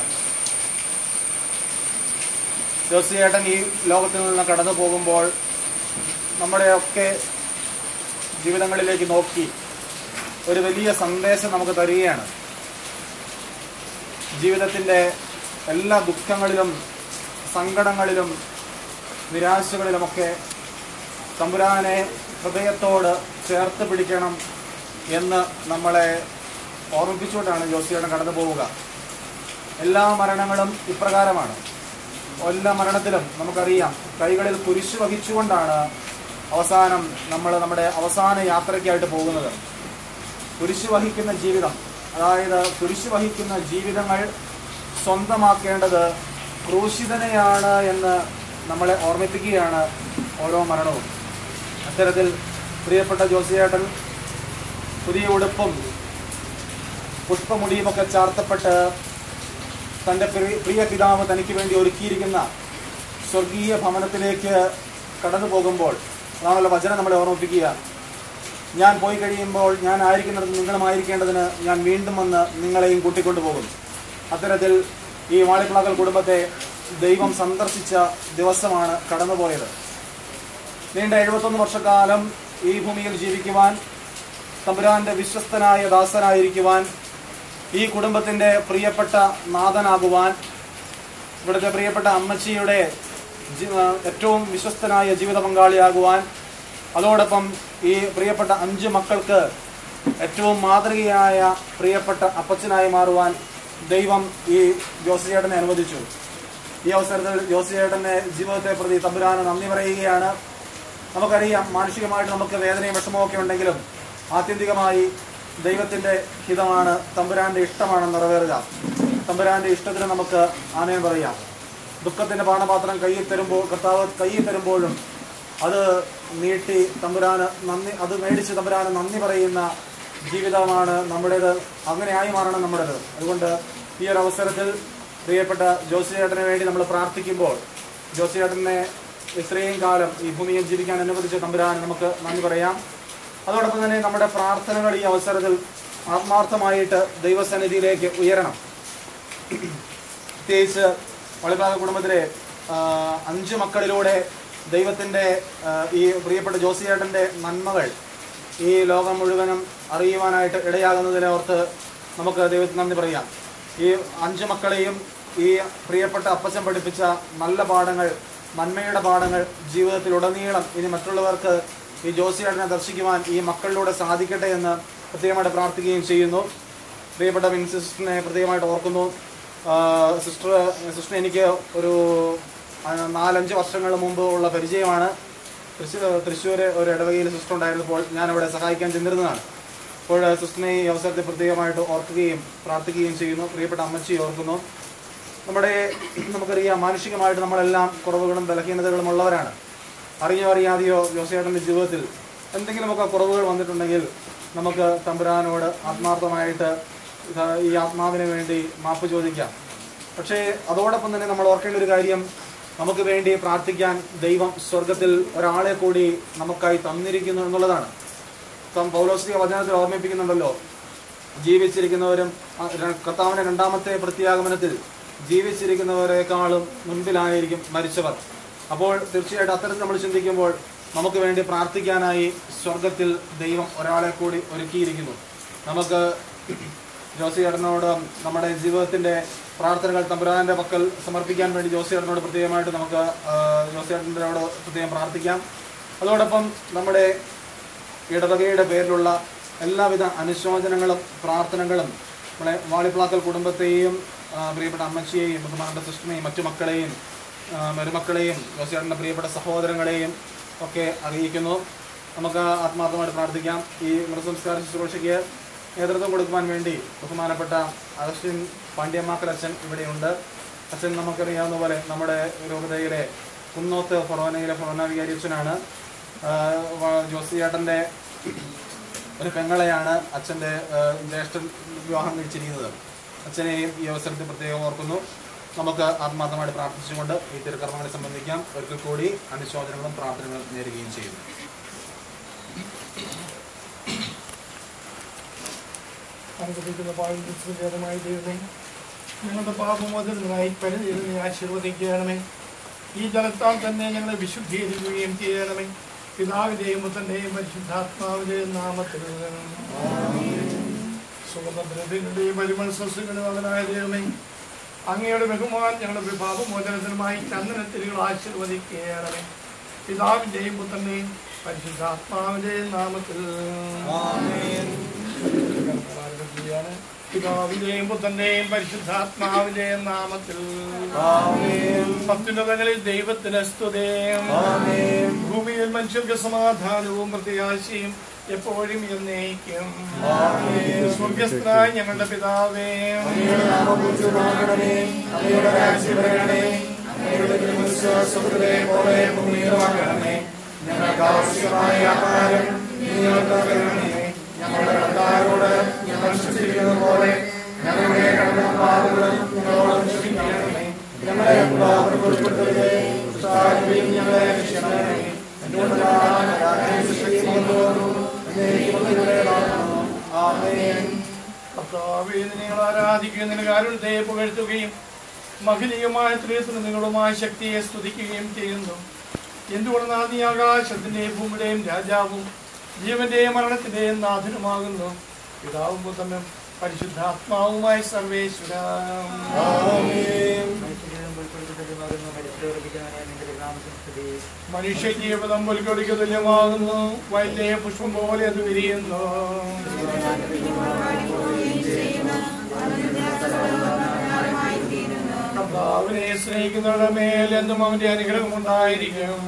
ജോസിയേട്ടൻ ഈ ലോകത്തിൽ നിന്ന് കടന്നു പോകുമ്പോൾ നമ്മുടെയൊക്കെ ജീവിതങ്ങളിലേക്ക് നോക്കി ഒരു വലിയ സന്ദേശം നമുക്ക് തരികയാണ് ജീവിതത്തിൻ്റെ എല്ലാ ദുഃഖങ്ങളിലും സങ്കടങ്ങളിലും നിരാശകളിലുമൊക്കെ തമ്പുരാനെ ഹൃദയത്തോട് ചേർത്ത് പിടിക്കണം എന്ന് നമ്മളെ ഓർമ്മിപ്പിച്ചുകൊണ്ടാണ് ജോസിയേട്ടൻ കടന്നു പോവുക എല്ലാ മരണങ്ങളും ഇപ്രകാരമാണ് എല്ലാ മരണത്തിലും നമുക്കറിയാം കൈകളിൽ കുരിശ് വഹിച്ചുകൊണ്ടാണ് അവസാനം നമ്മൾ നമ്മുടെ അവസാന യാത്രയ്ക്കായിട്ട് പോകുന്നത് കുരിശ് വഹിക്കുന്ന ജീവിതം അതായത് കുരിശ് വഹിക്കുന്ന ജീവിതങ്ങൾ സ്വന്തമാക്കേണ്ടത് ക്രൂശിതനെയാണ് എന്ന് നമ്മളെ ഓർമ്മിപ്പിക്കുകയാണ് ഓരോ മരണവും അത്തരത്തിൽ പ്രിയപ്പെട്ട ജോസിയേട്ടൻ പുതിയ ഉടുപ്പും പുഷ്പമുടിയുമൊക്കെ ചാർത്തപ്പെട്ട് തൻ്റെ പ്രി- പ്രിയ പിതാവ് തനിക്ക് വേണ്ടി ഒരുക്കിയിരിക്കുന്ന സ്വർഗീയ ഭവനത്തിലേക്ക് കടന്നു പോകുമ്പോൾ അതാണല്ലോ വചനം നമ്മളെ ഓർമ്മിപ്പിക്കുക ഞാൻ പോയി കഴിയുമ്പോൾ ഞാൻ ആയിരിക്കുന്നിടത്ത് നിങ്ങളുമായിരിക്കേണ്ടതിന് ഞാൻ വീണ്ടും വന്ന് നിങ്ങളെയും കൂട്ടിക്കൊണ്ടു പോകും അത്തരത്തിൽ ഈ വാളിപ്ലാക്കൽ കുടുംബത്തെ ദൈവം സന്ദർശിച്ച ദിവസമാണ് കടന്നുപോയത് നീണ്ട എഴുപത്തൊന്ന് വർഷക്കാലം ഈ ഭൂമിയിൽ ജീവിക്കുവാൻ തമ്പുരാന്റെ വിശ്വസ്തനായ ദാസനായിരിക്കുവാൻ ഈ കുടുംബത്തിന്റെ പ്രിയപ്പെട്ട നാഥനാകുവാൻ ഇവിടുത്തെ പ്രിയപ്പെട്ട അമ്മച്ചിയുടെ ജി- ആ, ഏറ്റവും വിശ്വസ്തനായ ജീവിത പങ്കാളിയാകുവാൻ അതോടൊപ്പം ഈ പ്രിയപ്പെട്ട അഞ്ച് മക്കൾക്ക് ഏറ്റവും മാതൃകയായ പ്രിയപ്പെട്ട അപ്പച്ചനായി മാറുവാൻ ദൈവം ഈ ജോസിയേട്ടനെ അനുവദിച്ചു ഈ അവസരത്തിൽ ജോസിയേട്ടന്റെ ജീവിതത്തെ പ്രതി തമ്പുരാന് നന്ദി പറയുകയാണ് നമുക്കറിയാം മാനസികമായിട്ട് നമുക്ക് വേദനയും വിഷമവും ഒക്കെ ഉണ്ടെങ്കിലും ആത്യന്തികമായി ദൈവത്തിന്റെ ഹിതമാണ് തമ്പുരാന്റെ ഇഷ്ടമാണ് നിറവേറുക തമ്പുരാന്റെ ഇഷ്ടത്തിന് നമുക്ക് ആനയം പറയാം ദുഃഖത്തിന്റെ പാനപാത്രം കയ്യിൽ തരുമ്പോൾ കർത്താവ് കയ്യിൽ തരുമ്പോഴും അത് നീട്ടി തമ്പുരാന് നന്ദി അത് മേടിച്ച് തമ്പുരാന് നന്ദി പറയുന്ന ജീവിതമാണ് നമ്മുടേത് അങ്ങനെയായി മാറണം നമ്മുടേത് അതുകൊണ്ട് ഈ ഒരു അവസരത്തിൽ പ്രിയപ്പെട്ട ജോസിയേട്ടന് വേണ്ടി നമ്മൾ പ്രാർത്ഥിക്കുമ്പോൾ ജോസിയേട്ടനെ ഇത്രയും കാലം ഈ ഭൂമിയിൽ ജീവിക്കാൻ അനുവദിച്ച തമ്പുരാൻ നമുക്ക് നന്ദി പറയാം അതോടൊപ്പം തന്നെ നമ്മുടെ പ്രാർത്ഥനകൾ ഈ അവസരത്തിൽ ആത്മാർത്ഥമായിട്ട് ദൈവസന്നിധിയിലേക്ക് ഉയരണം പ്രത്യേകിച്ച് വളിപ്പാക കുടുംബത്തിലെ ആ, അഞ്ച് മക്കളിലൂടെ ദൈവത്തിന്റെ ആ, ഈ പ്രിയപ്പെട്ട ജോസിയേട്ടന്റെ നന്മകൾ ഈ ലോകം മുഴുവനും അറിയുവാനായിട്ട് ഇടയാകുന്നതിനെ ഓർത്ത് നമുക്ക് ദൈവത്തിന് നന്ദി പറയാം ഈ അഞ്ച് മക്കളെയും ഈ പ്രിയപ്പെട്ട അപ്പച്ചൻ പഠിപ്പിച്ച നല്ല പാഠങ്ങൾ നന്മയുടെ പാഠങ്ങൾ ജീവിതത്തിലുടനീളം ഇനി മറ്റുള്ളവർക്ക് ഈ ജോസിയേട്ടനെ ദർശിക്കുവാൻ ഈ മക്കളിലൂടെ സാധിക്കട്ടെ എന്ന് പ്രത്യേകമായിട്ട് പ്രാർത്ഥിക്കുകയും ചെയ്യുന്നു പ്രിയപ്പെട്ട മിൻ സിസ്റ്ററിനെ പ്രത്യേകമായിട്ട് ഓർക്കുന്നു സിസ്റ്റർ സിസ്റ്റർ എനിക്ക് ഒരു ആ, നാലഞ്ച് വർഷങ്ങൾ മുമ്പ് ഉള്ള പരിചയമാണ് തൃശ്ശൂർ തൃശ്ശൂർ ഒരു ഇടവകയിൽ സിസ്റ്റർ ഉണ്ടായിരുന്നപ്പോൾ ഞാൻ അവിടെ സഹായിക്കാൻ ചെന്നിരുന്നതാണ് അപ്പോൾ സിസ്റ്ററിനെ ഈ അവസരത്തിൽ പ്രത്യേകമായിട്ട് ഓർക്കുകയും പ്രാർത്ഥിക്കുകയും ചെയ്യുന്നു പ്രിയപ്പെട്ട അമ്മച്ചി ഓർക്കുന്നു നമ്മുടെ നമുക്കറിയാം മാനുഷികമായിട്ട് നമ്മളെല്ലാം കുറവുകളും ബലഹീനതകളും ഉള്ളവരാണ് അറിഞ്ഞോ അറിയാതെയോ ജോസേട്ടൻ്റെ ജീവിതത്തിൽ എന്തെങ്കിലുമൊക്കെ കുറവുകൾ വന്നിട്ടുണ്ടെങ്കിൽ നമുക്ക് തമ്പുരാനോട് ആത്മാർത്ഥമായിട്ട് ഇത് ഈ ആത്മാവിന് വേണ്ടി മാപ്പ് ചോദിക്കാം പക്ഷേ അതോടൊപ്പം തന്നെ നമ്മൾ ഓർക്കേണ്ട ഒരു കാര്യം നമുക്ക് വേണ്ടി പ്രാർത്ഥിക്കാൻ ദൈവം സ്വർഗത്തിൽ ഒരാളെ കൂടി നമുക്കായി തന്നിരിക്കുന്നു എന്നുള്ളതാണ് ഇപ്പം പൗലോസ്ലിക വചനത്തിൽ ഓർമ്മിപ്പിക്കുന്നുണ്ടല്ലോ ജീവിച്ചിരിക്കുന്നവരും ആ, ര- കർത്താവിന്റെ രണ്ടാമത്തെ പ്രത്യാഗമനത്തിൽ ജീവിച്ചിരിക്കുന്നവരെക്കാളും മുൻപിലായിരിക്കും മരിച്ചവർ അപ്പോൾ തീർച്ചയായിട്ടും അത്തരത്തിൽ നമ്മൾ ചിന്തിക്കുമ്പോൾ നമുക്ക് വേണ്ടി പ്രാർത്ഥിക്കാനായി സ്വർഗത്തിൽ ദൈവം ഒരാളെ കൂടി ഒരുക്കിയിരിക്കുന്നു നമുക്ക് ജോസിയേട്ടനോട് നമ്മുടെ ജീവിതത്തിന്റെ പ്രാർത്ഥനകൾ തമ്പുരാന്റെ പക്കൽ സമർപ്പിക്കാൻ വേണ്ടി ജോസിയേട്ടനോട് പ്രത്യേകമായിട്ട് നമുക്ക് ആ, ജോസിയേട്ടനോട് പ്രത്യേകം പ്രാർത്ഥിക്കാം അതോടൊപ്പം നമ്മുടെ ഇടവകയുടെ പേരിലുള്ള എല്ലാവിധ അനുശോചനങ്ങളും പ്രാർത്ഥനകളും നമ്മളെ വാളിപ്ലാക്കൽ കുടുംബത്തെയും ആ, പ്രിയപ്പെട്ട അമ്മച്ചിയെയും ബഹുമാനപ്പെട്ട സിസ്റ്ററിനെയും മറ്റു മക്കളെയും ആ, മരുമക്കളെയും ജോസിയേട്ടൻ്റെ പ്രിയപ്പെട്ട സഹോദരങ്ങളെയും ഒക്കെ അറിയിക്കുന്നു നമുക്ക് ആത്മാർത്ഥമായിട്ട് പ്രാർത്ഥിക്കാം ഈ മൃതസംസ്കാര ശുശ്രൂഷയ്ക്ക് നേതൃത്വം കൊടുക്കുവാൻ വേണ്ടി ബഹുമാനപ്പെട്ട അഗസ്റ്റിൻ പാണ്ഡ്യമാക്കൽ അച്ഛൻ ഇവിടെയുണ്ട് അച്ഛൻ നമുക്കറിയാവുന്ന പോലെ നമ്മുടെ രൂപതയിലെ കുന്നോത്ത് ഫൊറോനയിലെ ഫൊറോന വികാരി അച്ഛനാണ് ആ, വ- ജോസിയേട്ടൻ്റെ ഒരു പെങ്ങളെയാണ് അച്ഛൻ്റെ ജ്യേഷ്ഠൻ വിവാഹം കഴിച്ചിരിക്കുന്നത് അച്ഛനെയും ഈ അവസരത്തിൽ പ്രത്യേകം ഓർക്കുന്നു നമുക്ക് ആത്മാർത്ഥമായിട്ട് പ്രാർത്ഥിച്ചുകൊണ്ട് ഈ തിരുക്കർമ്മങ്ങളെ സംബന്ധിക്കാം ഒരിക്കൽ കൂടി അനുശോചനങ്ങളും പ്രാർത്ഥനകളും നേരുകയും ചെയ്യുന്നു അനുഗ്രഹിക്കുന്ന പാവിന്റെ ദൈവമേ ഞങ്ങളുടെ പാപമോചനത്തിനായി പരിധിയിൽ ആശീർവദിക്കണമേ ഈ ജലത്താൽ തന്നെ ഞങ്ങളെ വിശുദ്ധീകരിക്കുകയും ചെയ്യണമേ പിതാവിന്റെയും പുത്രന്റെയും പരിശുദ്ധാത്മാവിന്റെയും നാമത്തിൽ സുഗന്ധദ്രവ്യങ്ങളുടെയും പരിമള സസ്യങ്ങളും അവനായ ദൈവമേ അങ്ങയുടെ ബഹുമാൻ ഞങ്ങളുടെ പാപമോചനത്തിനുമായി ചന്ദനത്തിരികൾ ആശീർവദിക്കുകയാണമേ പിതാവിന്റെയും പുത്രന്റെയും പരിശുദ്ധാത്മാവിന്റെയും നാമത്തിൽ പ്രാർത്ഥിക്കുകയാണ്. പിതാവിന്റെയും പുത്രന്റെയും പരിശുദ്ധാത്മാവിന്റെയും നാമത്തിൽ പത്തുലതകളിൽ ദൈവത്തിന് സ്തുതയും ഭൂമിയിൽ മനുഷ്യർക്ക് സമാധാനവും പ്രത്യാശയും എപ്പോഴും എന്നേക്കും സ്വർഗസ്ഥനായ ഞങ്ങളുടെ പിതാവേ ഞങ്ങൾക്ക് ആവശ്യമായ ആഹാരം നിങ്ങൾക്ക് തരണമേ ഞങ്ങളുടെ കടക്കാരോട് ഞങ്ങൾ ശിക്ഷിക്കുന്നത് പോലെ ഞങ്ങളുടെ കടന്നപാടുകളും ഞങ്ങളോട് ക്ഷമിക്കണമേ ഞങ്ങളെ എല്ലാവരും ഉൾപ്പെടുത്തരുതേ ദുഷ്ടാരൂപിയിൽ ഞങ്ങളെ രക്ഷിക്കണമേ എന്തുകൊണ്ടാണ് രാജ്യം ശക്തിയും കൊണ്ടുവന്നു എന്നേക്കും അങ്ങയുടേതാകുന്നു. ആമേൻ കർത്താവേ നിങ്ങൾ ആരാധിക്കുന്നതിന് കാരുണ്യത്തെ പുകഴ്ത്തുകയും മഹനീയമായ ത്രിയത്തിന് നിങ്ങളുമായ ശക്തിയെ സ്തുതിക്കുകയും ചെയ്യുന്നു എന്തുകൊണ്ടെന്നാൽ നീ ആകാശത്തിന്റെയും ഭൂമിയുടെയും രാജാവും ജീവന്റെയും മരണത്തിന്റെയും നാഥനുമാകുന്നു പിതാവും പുത്രനും പരിശുദ്ധാത്മാവുമായ സർവേശ്വര മനുഷ്യ ജീവിതം പുൽക്കൊടിക്ക് തുല്യമാകുന്നു വലിയ പുഷ്പം പോലെ അത് വിരിയുന്നു കർത്താവിനെ സ്നേഹിക്കുന്നവരുടെ മേൽ എന്നും അവന്റെ അനുഗ്രഹം ഉണ്ടായിരിക്കും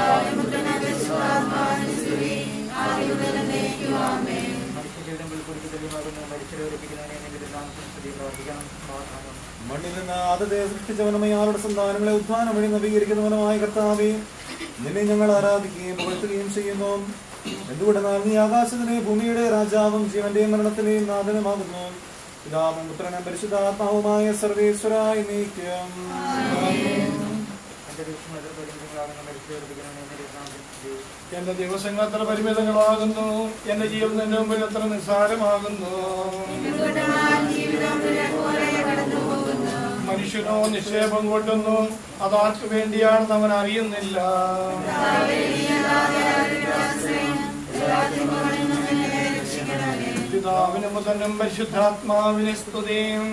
മണ്ണിൽ നിന്ന് ആദ്യത്തെ സൃഷ്ടിച്ചവനുമായി ആളുടെ സന്താനങ്ങളെ ഉദ്ധാനം വഴി നവീകരിക്കുന്നവനുമായ കർത്താവെ നിന്നെ ഞങ്ങൾ ആരാധിക്കുകയും പുകഴ്ത്തുകയും ചെയ്യുന്നു എന്തുകൊണ്ടെന്നാൽ നീ ആകാശത്തിനെ ഭൂമിയുടെ രാജാവും ജീവന്റെയും മരണത്തിന്റെയും നാഥനുമാകുന്നു പിതാവും പുത്രനും പരിശുദ്ധാത്മാവുമായ സർവേശ്വരായി നീക്കം എന്റെ ദിവസങ്ങൾ അത്ര പരിമിതങ്ങളാകുന്നു എന്റെ ജീവിതം എന്റെ മുമ്പിൽ എത്ര നിസ്സാരമാകുന്നു മനുഷ്യനോ നിക്ഷേപം കൊണ്ടുന്നു അതാർക്ക് വേണ്ടിയാണെന്ന് അവൻ അറിയുന്നില്ല പിതാവിനും മുതലും പരിശുദ്ധാത്മാവിനെ സ്തുതിയും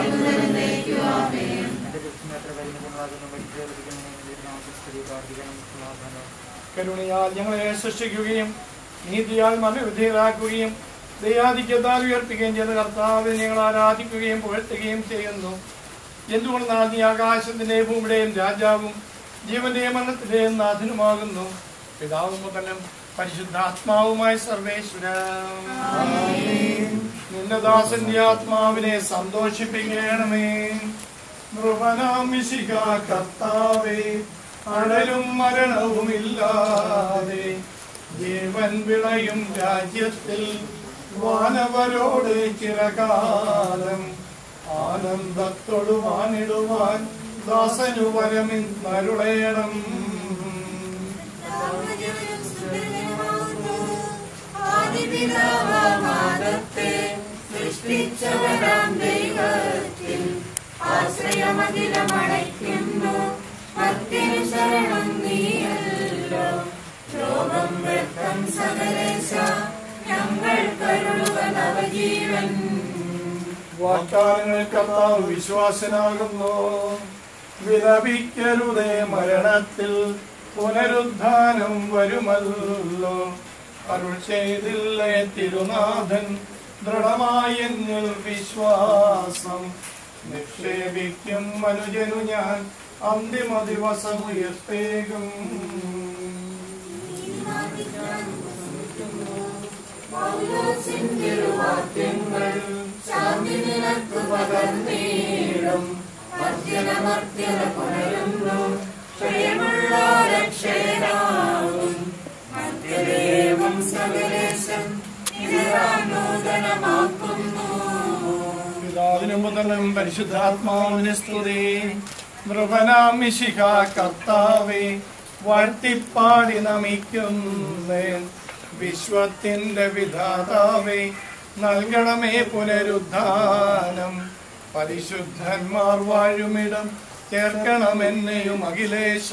കരുണയാൽ ഞങ്ങളെ സൃഷ്ടിക്കുകയും നീതിയാൽ മനവിധേയരാക്കുകയും ദയാധിക്യത്താൽ ഉയർത്തുകയും ചെയ്ത കർത്താവിനെ ഞങ്ങൾ ആരാധിക്കുകയും പുകഴ്ത്തുകയും ചെയ്യുന്നു എന്തുകൊണ്ടാണ് നീ ആകാശത്തിന്റെ ഭൂമിയുടെയും രാജാവും ജീവന്റെയും മരണത്തിന്റെയും നാഥനുമാകുന്നു പിതാവും മുതലും പരിശുദ്ധാത്മാവുമായ സർവേശ്വര നിന്റെ ദാസന്റെ ആത്മാവിനെ സന്തോഷിപ്പിക്കണമേ നൃപനാമിശിക കർത്താവേ അടലും മരണവുമില്ലാതെ ജീവൻ വിളയും രാജ്യത്തിൽ വാനവരോട് ചിരകാലം ആനന്ദത്തൊടുവാനിടുവാൻ ദാസനു വരമിന്നരുളയണം ആദിപിതാവാദത്തെ സൃഷ്ടിച്ചവരാം ദൈവത്തിൽ ആശ്രയമതിലമടയ്ക്കുന്നു ഭക്തിന് ശരണം നീയല്ലോ വാഗ്ദാനങ്ങൾ കർത്താവ് വിശ്വാസനാകുന്നു വിലപിക്കരുതേ മരണത്തിൽ പുനരുദ്ധാനം വരുമല്ലോ അരുൾ ചെയ്തില്ലേ തിരുനാഥൻ ദൃഢമായി എന്നിൽ വിശ്വാസം നിക്ഷേപിക്കും മനുജനു ഞാൻ അന്തിമ ദിവസം ഉയർത്തേകും പൗലോസിന്റെ വാക്യങ്ങൾ ശാന്തി നിനക്ക് പകർന്നേടും മർദ്ദനമർദ്ദന പുനരുന്നു ക്ഷയമുള്ള രക്ഷകനാകും മധ്യദേവം സകലേശം ഇതിനാം നൂതനമാക്കുന്നു പിതാവിനും പുത്രനും പരിശുദ്ധാത്മാവിന് സ്തുതി നൃപനാം മിശിഹ കർത്താവെ വാഴ്ത്തിപ്പാടി നമിക്കുന്നേ വിശ്വത്തിന്റെ വിധാതാവെ നൽകണമേ പുനരുദ്ധാനം പരിശുദ്ധന്മാർ വാഴുമിടം ചേർക്കണമെന്നെയും അഖിലേശ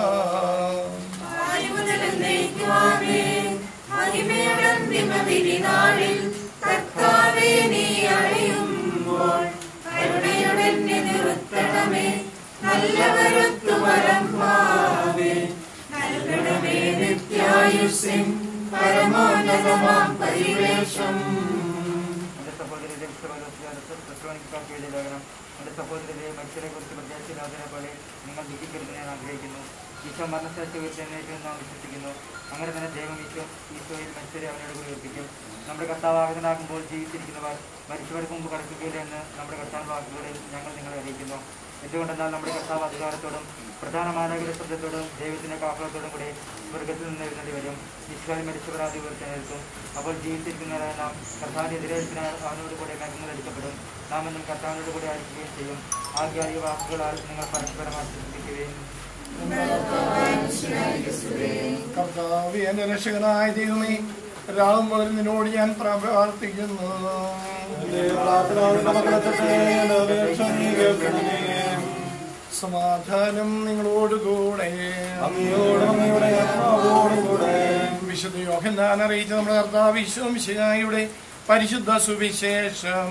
ആയുധനേക്കുവാമേ മഹിമയടന്തിമ വിരിനാളിൽ കർത്താവേ നീ അണിയുമ്പോൾ കരുണയുടെ നിർത്തണമേ നല്ലവരത്തു വരമ്പാവേ നൽകണമേ നിത്യായുസിൻ പരമോന്നതമാം പരിവേഷം എന്റെ സഹോദരരെ ക്രിസ്തുവാനിക്കാർക്ക് എഴുതിയ ലേഖനം എന്റെ സഹോദരരെ മനുഷ്യരെ കുറിച്ച് പ്രത്യാശയില്ലാത്തതിനെ പോലെ നിങ്ങൾ ദുഃഖിക്കരുത് ഞാൻ ആഗ്രഹിക്കുന്നു ഈശോ മരണശേഷ ഉയർത്തെഴുന്നേറ്റ് നാം വിശ്വസിക്കുന്നു അങ്ങനെ തന്നെ ദൈവം ഈശോ ഈശോയിൽ മനുഷ്യരെ അവനോട് കൂടി ഉയർപ്പിക്കും നമ്മുടെ കർത്താവാകനാകുമ്പോൾ ജീവിച്ചിരിക്കുന്നവർ മരിച്ചവർക്ക് മുമ്പ് കടക്കുകയില്ല എന്ന് നമ്മുടെ കർത്താവ് വാക്കുകളിൽ ഞങ്ങൾ നിങ്ങളെ അറിയിക്കുന്നു എന്തുകൊണ്ടെന്നാൽ നമ്മുടെ കർത്താവ് അധികാരത്തോടും പ്രധാന മാനവിക ശബ്ദത്തോടും ദൈവത്തിന്റെ കാഹളത്തോടും കൂടെ സ്വർഗത്തിൽ നിന്ന് എഴുന്നേണ്ടി വരും ഈശോയിൽ മരിച്ചവർ ആദ്യം ഉയർത്തെഴുന്നേൽക്കും അപ്പോൾ ജീവിച്ചിരിക്കുന്നവരായ നാം കർത്താവിന്റെ എതിരേൽപ്പിന് അവനോട് കൂടെ മേഘങ്ങൾ എടുക്കപ്പെടും നാം എന്നും കർത്താവിനോട് കൂടെ ആയിരിക്കുകയും ചെയ്യും ആദ്യ ഈ വാക്കുകളാൽ നിങ്ങൾ പരസ്പരം ആശ്വസിപ്പിക്കുകയും കർത്താവ് എന്റെ രക്ഷകനായ ദൈവമേ രാവും മുതൽ നിന്നോട് ഞാൻ പ്രാർത്ഥിക്കുന്നു സമാധാനം നിങ്ങളോടുകൂടെ വിശുദ്ധ യോഹന്നാൻ അറിയിച്ച നമ്മുടെ കർത്താവ് വിശ്വംശിയായുടെ പരിശുദ്ധ സുവിശേഷം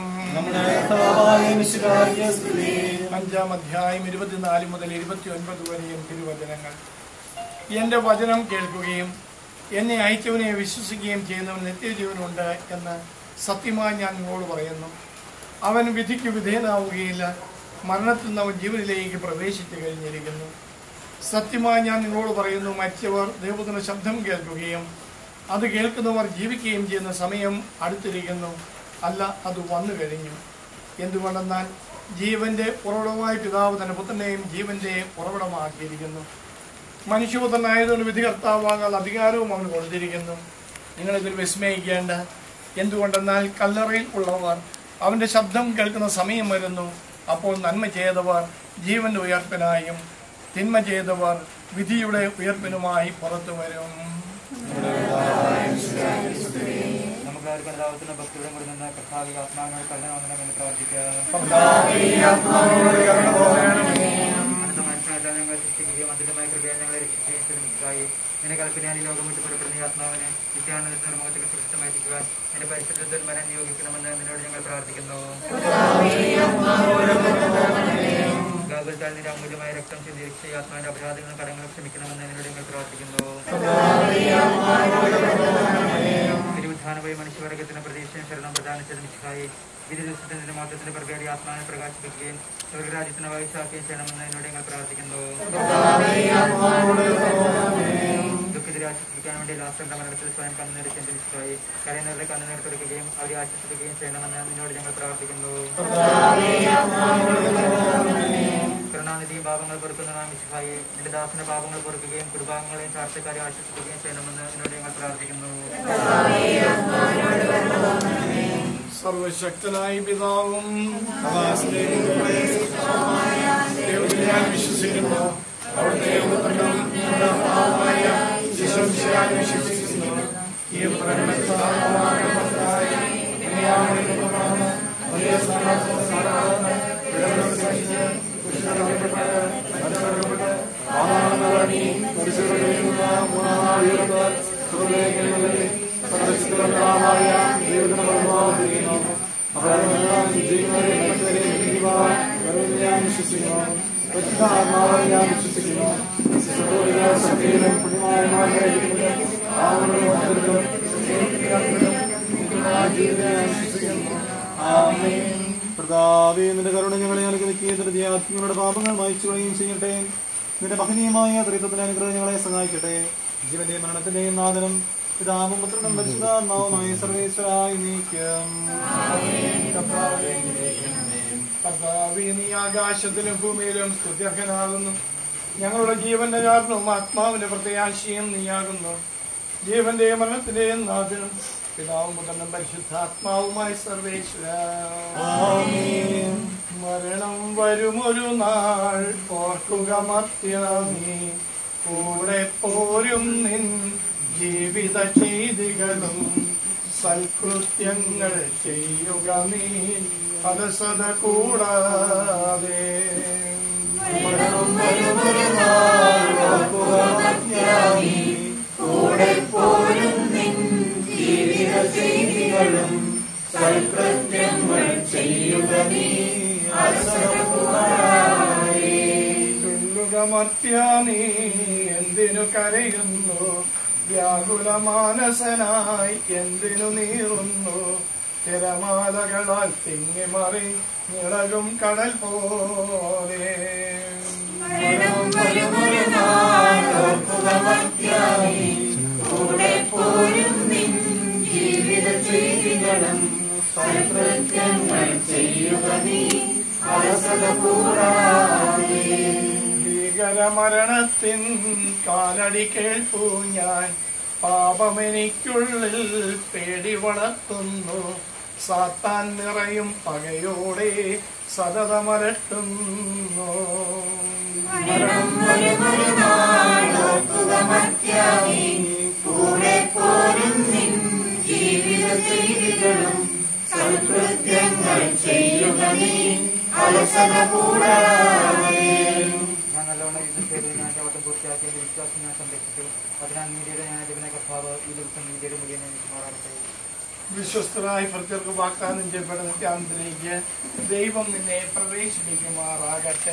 അഞ്ചാം അധ്യായം ഇരുപത്തിനാല് മുതൽ ഇരുപത്തി ഒൻപത് വരെയും തിരുവചനങ്ങൾ എന്റെ വചനം കേൾക്കുകയും എന്നെ അയച്ചവനെ വിശ്വസിക്കുകയും ചെയ്യുന്നവൻ നിത്യജീവനുണ്ട് എന്ന് സത്യമായി ഞാൻ നിങ്ങളോട് പറയുന്നു അവൻ വിധിക്ക് വിധേയനാവുകയില്ല മരണത്തിൽ നിന്ന് അവൻ ജീവനിലേക്ക് പ്രവേശിച്ചു കഴിഞ്ഞിരിക്കുന്നു സത്യമായി ഞാൻ നിങ്ങളോട് പറയുന്നു മരിച്ചവർ ദൈവത്തിന്റെ ശബ്ദം കേൾക്കുകയും അത് കേൾക്കുന്നവർ ജീവിക്കുകയും ചെയ്യുന്ന സമയം അടുത്തിരിക്കുന്നു അല്ല അത് വന്നു കഴിഞ്ഞു എന്തുകൊണ്ടെന്നാൽ ജീവന്റെ ഉറവിടമായ പിതാവ് തന്റെ പുത്രനെയും ജീവന്റെ ഉറവിടമാക്കിയിരിക്കുന്നു മനുഷ്യപുത്രനായതുകൊണ്ട് വിധികർത്താവാകാൻ അധികാരവും അവന് കൊടുത്തിരിക്കുന്നു നിങ്ങളിതിൽ വിസ്മയിക്കേണ്ട എന്തുകൊണ്ടെന്നാൽ കല്ലറയിൽ ഉള്ളവർ അവന്റെ ശബ്ദം കേൾക്കുന്ന സമയം വരുന്നു അപ്പോൾ നന്മ ചെയ്തവർ ജീവന്റെ ഉയർപ്പിനായും തിന്മ ചെയ്തവർ വിധിയുടെ ഉയർപ്പിനുമായി പുറത്തു വരും നമുക്ക് ആർക്കും എല്ലാവർക്കും ഭക്തിയുടെ കൂടി നിന്ന് കർത്താവിക ആത്മാങ്ങൾ കരുണ പ്രാർത്ഥിക്കാം അടുത്ത മനുഷ്യനായിട്ട് ഞങ്ങളെ സൃഷ്ടിക്കുകയും അതിലുമായ കൃപയെ ഞങ്ങളെ രക്ഷിക്കുകയും ശ്രമിച്ചതായി നിന്റെ കൽപ്പനയാൽ ഈ ലോകം വിട്ട് പുറപ്പെടുന്ന ഈ ആത്മാവിനെ നിത്യാനന്ദ മുഖത്തേക്ക് സുരക്ഷിതമായിരിക്കുവാൻ എന്റെ പരിശുദ്ധത്തിൽ മരം നിയോഗിക്കണമെന്ന് നിന്നോട് ഞങ്ങൾ പ്രാർത്ഥിക്കുന്നു ഗാകുൽത്താൽ നിന്റെ അമൂല്യമായ രക്തം ചിന്തിരിച്ച് ഈ ആത്മാവിന്റെ അപരാധങ്ങളും കടങ്ങളും ക്ഷമിക്കണമെന്ന് നിന്നോട് ഞങ്ങൾ പ്രാർത്ഥിക്കുന്നു തിരുവിധാനമായി മനുഷ്യവർഗത്തിന് പ്രതീക്ഷയും ശരണം പ്രദാനം ചെയ്ത് മിശിഹായി വിധി ദിവസത്തിന്റെ മാറ്റത്തിന്റെ പ്രകാരം ഈ ആത്മാവിനെ പ്രകാശിപ്പിക്കുകയും സ്വർഗരാജ്യത്തിന് വായിച്ചാക്കുകയും ചെയ്യണമെന്ന് എന്നോട് ഞങ്ങൾ പ്രാർത്ഥിക്കുന്നു ദുഃഖിതരെ ആശ്വസിപ്പിക്കാൻ വേണ്ടി ലാസ്റ്ററിന്റെ മരണത്തിൽ സ്വയം കണ്ണുനീർ ചിന്തിച്ചായി കരയുന്നവരുടെ കണ്ണുനീർ തുറക്കുകയും അവരെ ആശ്വസിപ്പിക്കുകയും ചെയ്യണമെന്ന് നിന്നോട് ഞങ്ങൾ പ്രാർത്ഥിക്കുന്നു കരുണാനിധിയും പാപങ്ങൾ പൊറുക്കുന്ന നാം വിശുഭായി നിന്റെ ദാസന്റെ പാപങ്ങൾ പൊറുക്കുകയും കുടുംബാംഗങ്ങളെയും ചാർച്ചക്കാരെ ആശ്വസിപ്പിക്കുകയും ചെയ്യണമെന്ന് എന്നോട് ഞങ്ങൾ പ്രാർത്ഥിക്കുന്നു സർവശക്തനായ പിതാവും ദൈവത്തിൽ ഞാൻ വിശ്വസിക്കുന്നു അവിടുത്തെ പുത്രനും നമ്മുടെ കർത്താവുമായ യേശുമിശിഹായിൽ വിശ്വസിക്കുന്നു ഈ പ്രകടനത്തായ ഭക്തനായ കന്യാമണി പുത്രനാണ് വലിയ സ്ഥാനാർത്ഥി വിടവെടുത്ത് കുരിശിലടക്കപ്പെട്ട് മരിച്ചടക്കപ്പെട്ട് പാതാളങ്ങളടി കുരിശുകളിലുള്ള മൂന്നാം ഉയർത്ത് സ്വർഗ്ഗത്തിലേക്ക് സർവശക്തനായ ദൈവത്തിന്റെ പ്രഭാവം ചെയ്യുന്നു അവരെല്ലാം ജീവനെ കർത്താവേ നിന്റെ കരുണ ഞങ്ങളെ അനുഗ്രഹിക്കുകയും ആത്മീയങ്ങളുടെ പാപങ്ങൾ മായ്ച്ചു കളയുകയും ചെയ്യട്ടെ നിന്റെ മഹനീയമായ ത്രിത്വത്തിന്റെ അനുഗ്രഹം ഞങ്ങളെ സഹായിക്കട്ടെ ജീവന്റെയും മരണത്തിന്റെയും നാഥനും പിതാവും പുത്രനും പരിശുദ്ധാത്മാവുമായി സർവേശ്വരായി നീക്കം കർത്താവേ നീ ആകാശത്തിലും ഭൂമിയിലും സ്തുത്യർഹനാകുന്നു ഞങ്ങളുടെ ജീവന്റെ കാരണവും ആത്മാവിന്റെ പ്രത്യാശയും നീയാകുന്നു ജീവന്റെയും മരണത്തിന്റെയും നാഥനും പിതാവും പുത്രനും പരിശുദ്ധാത്മാവുമായി സർവേശ്വര മരണം വരുമൊരു നാൾ ഓർക്കുക മർത്യാമി കൂടെ പോരും നിൻ ജീവിത ചെയ്തികളും സൽകൃത്യങ്ങൾ ചെയ്യുക നീ അലസത കൂടാതെ മരണം വരുമൊരു നാൾ ഓർക്കുക മർത്യാമി കൂടെ പോരും നിൻ ജീവിത ചെയ്തികളും സൽകൃത്യങ്ങൾ ചെയ്യുക നീ മർത്യാനീ എന്തിനു കരയുന്നു വ്യാകുല മാനസനായി എന്തിനു നീറുന്നു തിരമാലകളാൽ തിങ്ങിമറി നിളകും കടൽ പോലെ കൂടെ പോരും നിൻ ജീവിത ചെയ്തികളും സൽകൃത്യങ്ങൾ ചെയ്യുക നീ അലസത കൂടാതെ ഭീകരമരണത്തിൻ കാലടി കേൾപ്പു ഞാൻ പാപമെനിക്കുള്ളിൽ പേടി വളർത്തുന്നു സാത്താൻ നിറയും പകയോടെ സതതമരട്ടുന്നു മരണം വരുമൊരു നാളോർക്കുക മർത്യാനി കൂടെ പോരും നിൻ ജീവിത ചെയ്തികളും സൽകൃത്യങ്ങൾ ചെയ്യുക നീ അലസത കൂടാതെ ഞാൻ നല്ലവണ്ണം യുദ്ധം ചെയ്ത് ഞാൻ ചവട്ടം പൂർത്തിയാക്കി എന്റെ വിശ്വാസം ഞാൻ സംരക്ഷിച്ചു അതിനാൽ നീതിയുടെ ന്യായാധിപന കർത്താവ് ഈ ദിവസം നീതിയുടെ മുടിയെ മാറാകട്ടെ വിശ്വസ്തരായ ഭക്തർക്ക് വാഗ്ദാനം ചെയ്യപ്പെടുന്ന നിത്യാന്തത്തിലേക്ക് ദൈവം നിന്നെ പ്രവേശിപ്പിക്കുമാറാകട്ടെ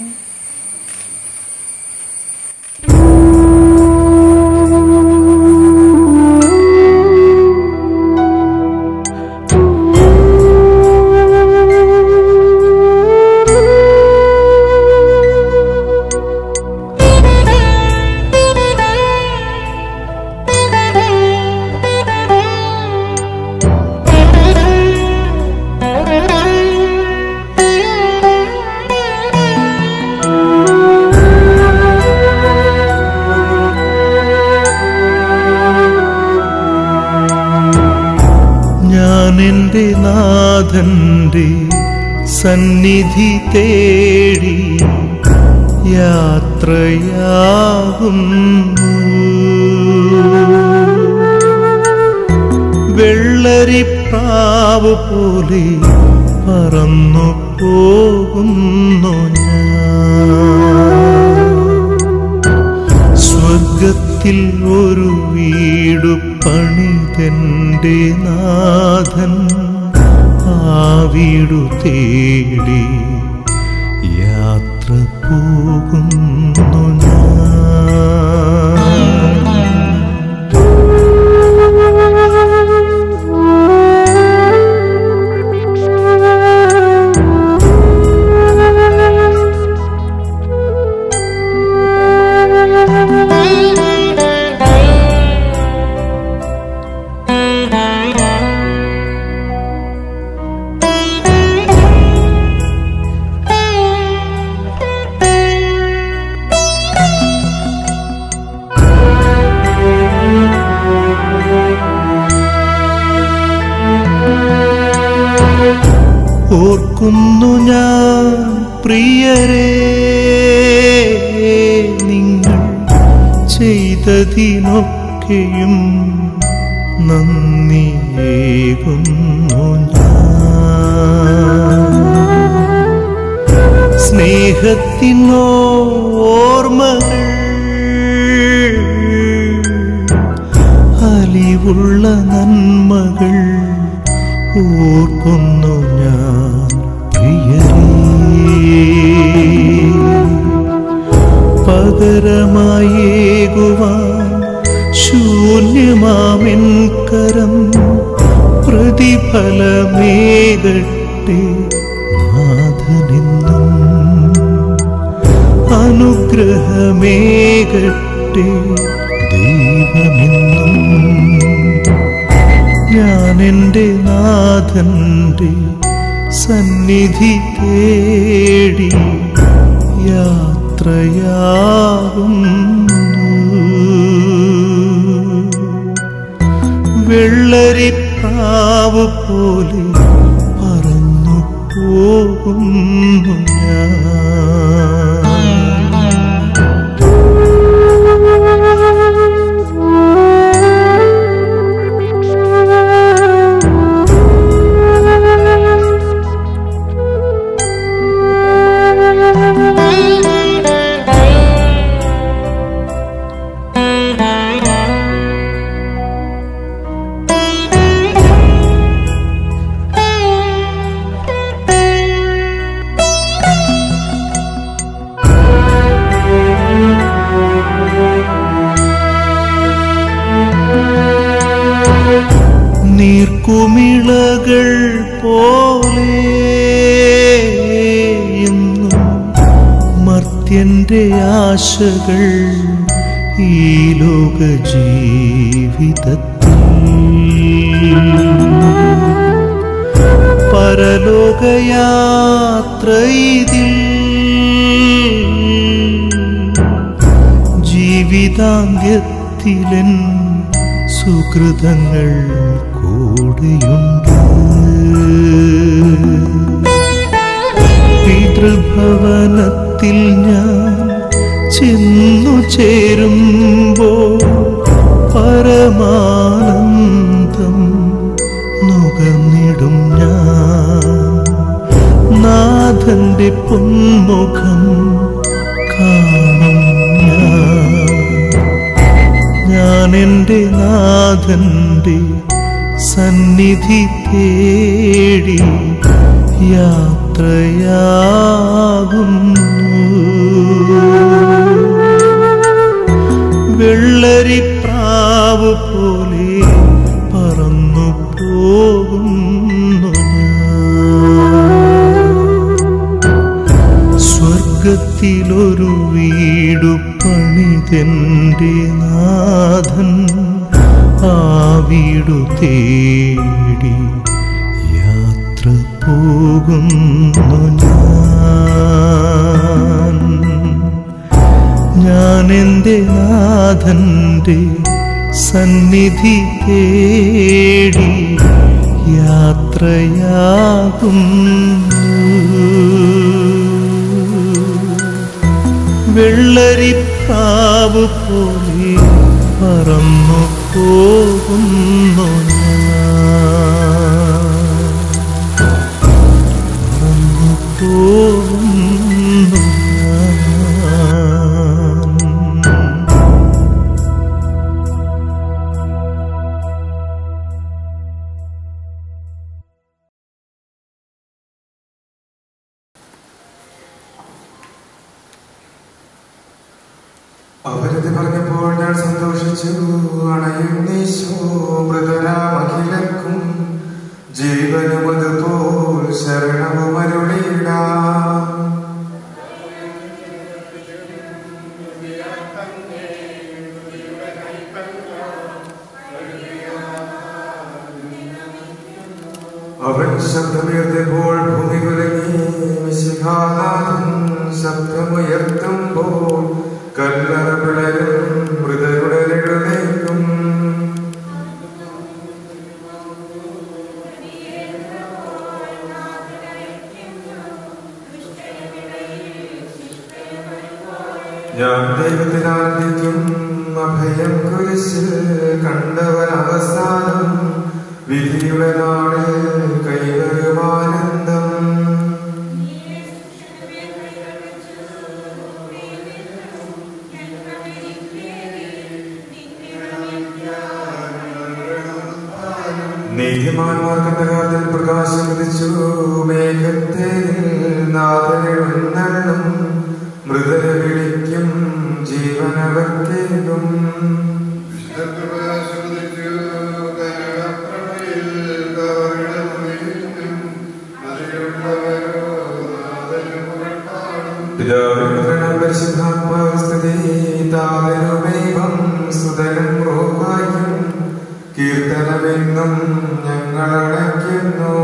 ഞാൻ എൻ്റെ നാഥന്റെ സന്നിധി തേടി യാത്രയാകുന്നു വെള്ളരിപ്രാവ് പോലെ പറന്നു പോകുന്നു ഞാൻ സ്വർഗത്തിൽ ഒരു വീടു പണിതെന്റെ നാഥൻ ആ വീടു തേടി യാത്ര പോകുന്നു ഞാൻ ഓർക്കുന്നു ഞാൻ പ്രിയരേ നിങ്ങൾ ചെയ്തതിനൊക്കെയും നന്ദിയേകുന്നു ഞാൻ സ്നേഹത്തിനോർമ്മകൾ അലിവുള്ള നന്മകൾ ഓർക്കുന്നു ഞാൻ പ്രിയരേ പകരമായേകുവാൻ ശൂന്യമാമെൻ കരം പ്രതിഫലമേകട്ടെ നാഥനെന്നും അനുഗ്രഹമേകട്ടെ ദൈവമെന്നും ഞാൻ എൻ്റെ നാഥൻ്റെ സന്നിധി തേടി യാത്രയാകുന്നു വെള്ളരിപ്രാവ് പോലെ പറന്നു പോകുന്നു ഞാൻ നീർക്കുമിളകൾ പോലെ എന്നും മർത്യന്റെ ആശകൾ ഈ ലോക ജീവിതത്തിൽ പരലോകയാത്ര ഇതിൽ ജീവിതാന്ത്യത്തിലൻ സുഹൃതങ്ങൾ കൂടെയുണ്ട് പിതൃഭവനത്തിൽ ഞാൻ ചെന്നു ചേരുമ്പോൾ പരമാനന്ദം നുകർന്നിടും ഞാൻ നാഥന്റെ പൊന്മുഖം കാണും ഞാൻ ഞാൻ എൻ്റെ നാഥന്റെ സന്നിധി തേടി യാത്രയാകുന്നു വെള്ളരിപ്രാവ് പോലെ പറന്നു പോകുന്നു ഞാൻ സ്വർഗത്തിലൊരു വീടു പണിതെന്റെ നാഥൻ ആ വീടു തേടി യാത്ര പോകുന്നു ഞാൻ ഞാൻ എൻ്റെ നാഥന്റെ സന്നിധി തേടി യാത്രയാകുന്നു വെള്ളരിപ്രാവ് പോലെ പറന്നു പോകുന്നു ഞാൻ പറന്നു പോകുന്നു ഞാൻ അവരത് പറഞ്ഞപ്പോൾ ഞാൻ സന്തോഷിച്ചു അണയുന്നീശോ മൃതരാമഖിലക്കും ജീവനും അതുപോൽ ശരണവും അരുളിയിടാം അവൻ ശബ്ദമുയർത്തപ്പോൾ ഭൂമി കുലങ്ങി മിശിഹാനാഥൻ ശബ്ദമുയർത്തുമ്പോൾ കല്ലറ പിളരും മൃതരുടെ എഴുന്നേക്കും ഞാൻ ദൈവത്തിൽ ആനന്ദിക്കും അഭയം കുരിശിൽ കണ്ടവൻ അവസാനം വിധിയുടെ നാട് കൈവരുമാനന്ദം നീതിമാന്മാർക്ക് അന്ധകാരത്തിൽ പ്രകാശം ഉദിച്ചു മേഘത്തെ നാഥനെഴുന്നള്ളും മൃതരെ വിളിക്കും നിന്നും ഞങ്ങൾ അടയ്ക്കുന്നു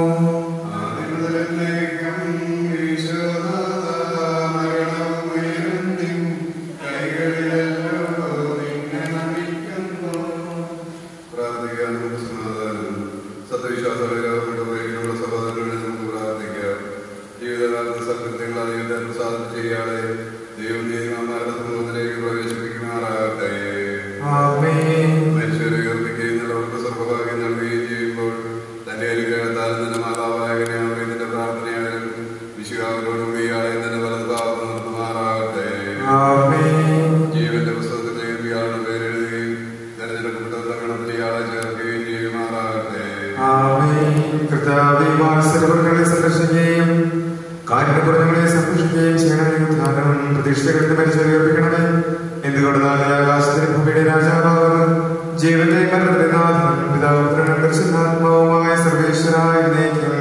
സത്യവിശ്വാസമുള്ള സഹോദരങ്ങളെ നമുക്ക് പ്രാർത്ഥിക്കാം ജീവിതകാലത്ത് സത്യങ്ങളെ ദൈവത്തെ പ്രസാദം ചെയ്യാതെ ദൈവം ദൈവമാരുടെ സമൂഹത്തിലേക്ക് പ്രവേശിപ്പിക്കുമാറാകട്ടെ ആമേൻ മനുഷ്യരെ ഉയർപ്പിക്കുന്നവർക്ക് സർവഭാഗ്യം നൽകുകയും ചെയ്യുമ്പോൾ തന്റെ അനുഗ്രഹത്താൽ നിന്റെ മാതാവായകനെ അവരുടെ പ്രാർത്ഥനയാലും വിശുകാവരോടും ഇയാളെ തന്നെ വലത് ഭാഗത്ത് നിർത്തുമാറാകട്ടെ ആമേൻ ജീവന്റെ പുസ്തകത്തിലേക്ക് ഇയാളുടെ പേരെഴുതുകയും തെരഞ്ഞെടുക്കപ്പെട്ട ഗണത്തിൽ ഇയാളെ ചേർക്കുകയും ചെയ്യുമാറാകട്ടെ ആമേൻ കർത്താവേ വാത്സല്യങ്ങളെ സംരക്ഷിക്കുകയും കാരണപുറങ്ങളെ സംരക്ഷിക്കുകയും ചെയ്യണമേ ഉദ്ധാനം പ്രതീക്ഷകൾക്ക് മരിച്ചറിയപ്പിക്കണമേ എന്തുകൊണ്ടാണ് ആകാശത്തിന് ഭൂമിയുടെ രാജാവാകുന്നു ജീവന്റെ മരണത്തിന്റെ നാഥനും പിതാപുത്രനും പരിശുദ്ധാത്മാവുമായ സർവേശ്വരായ എന്നേക്കും.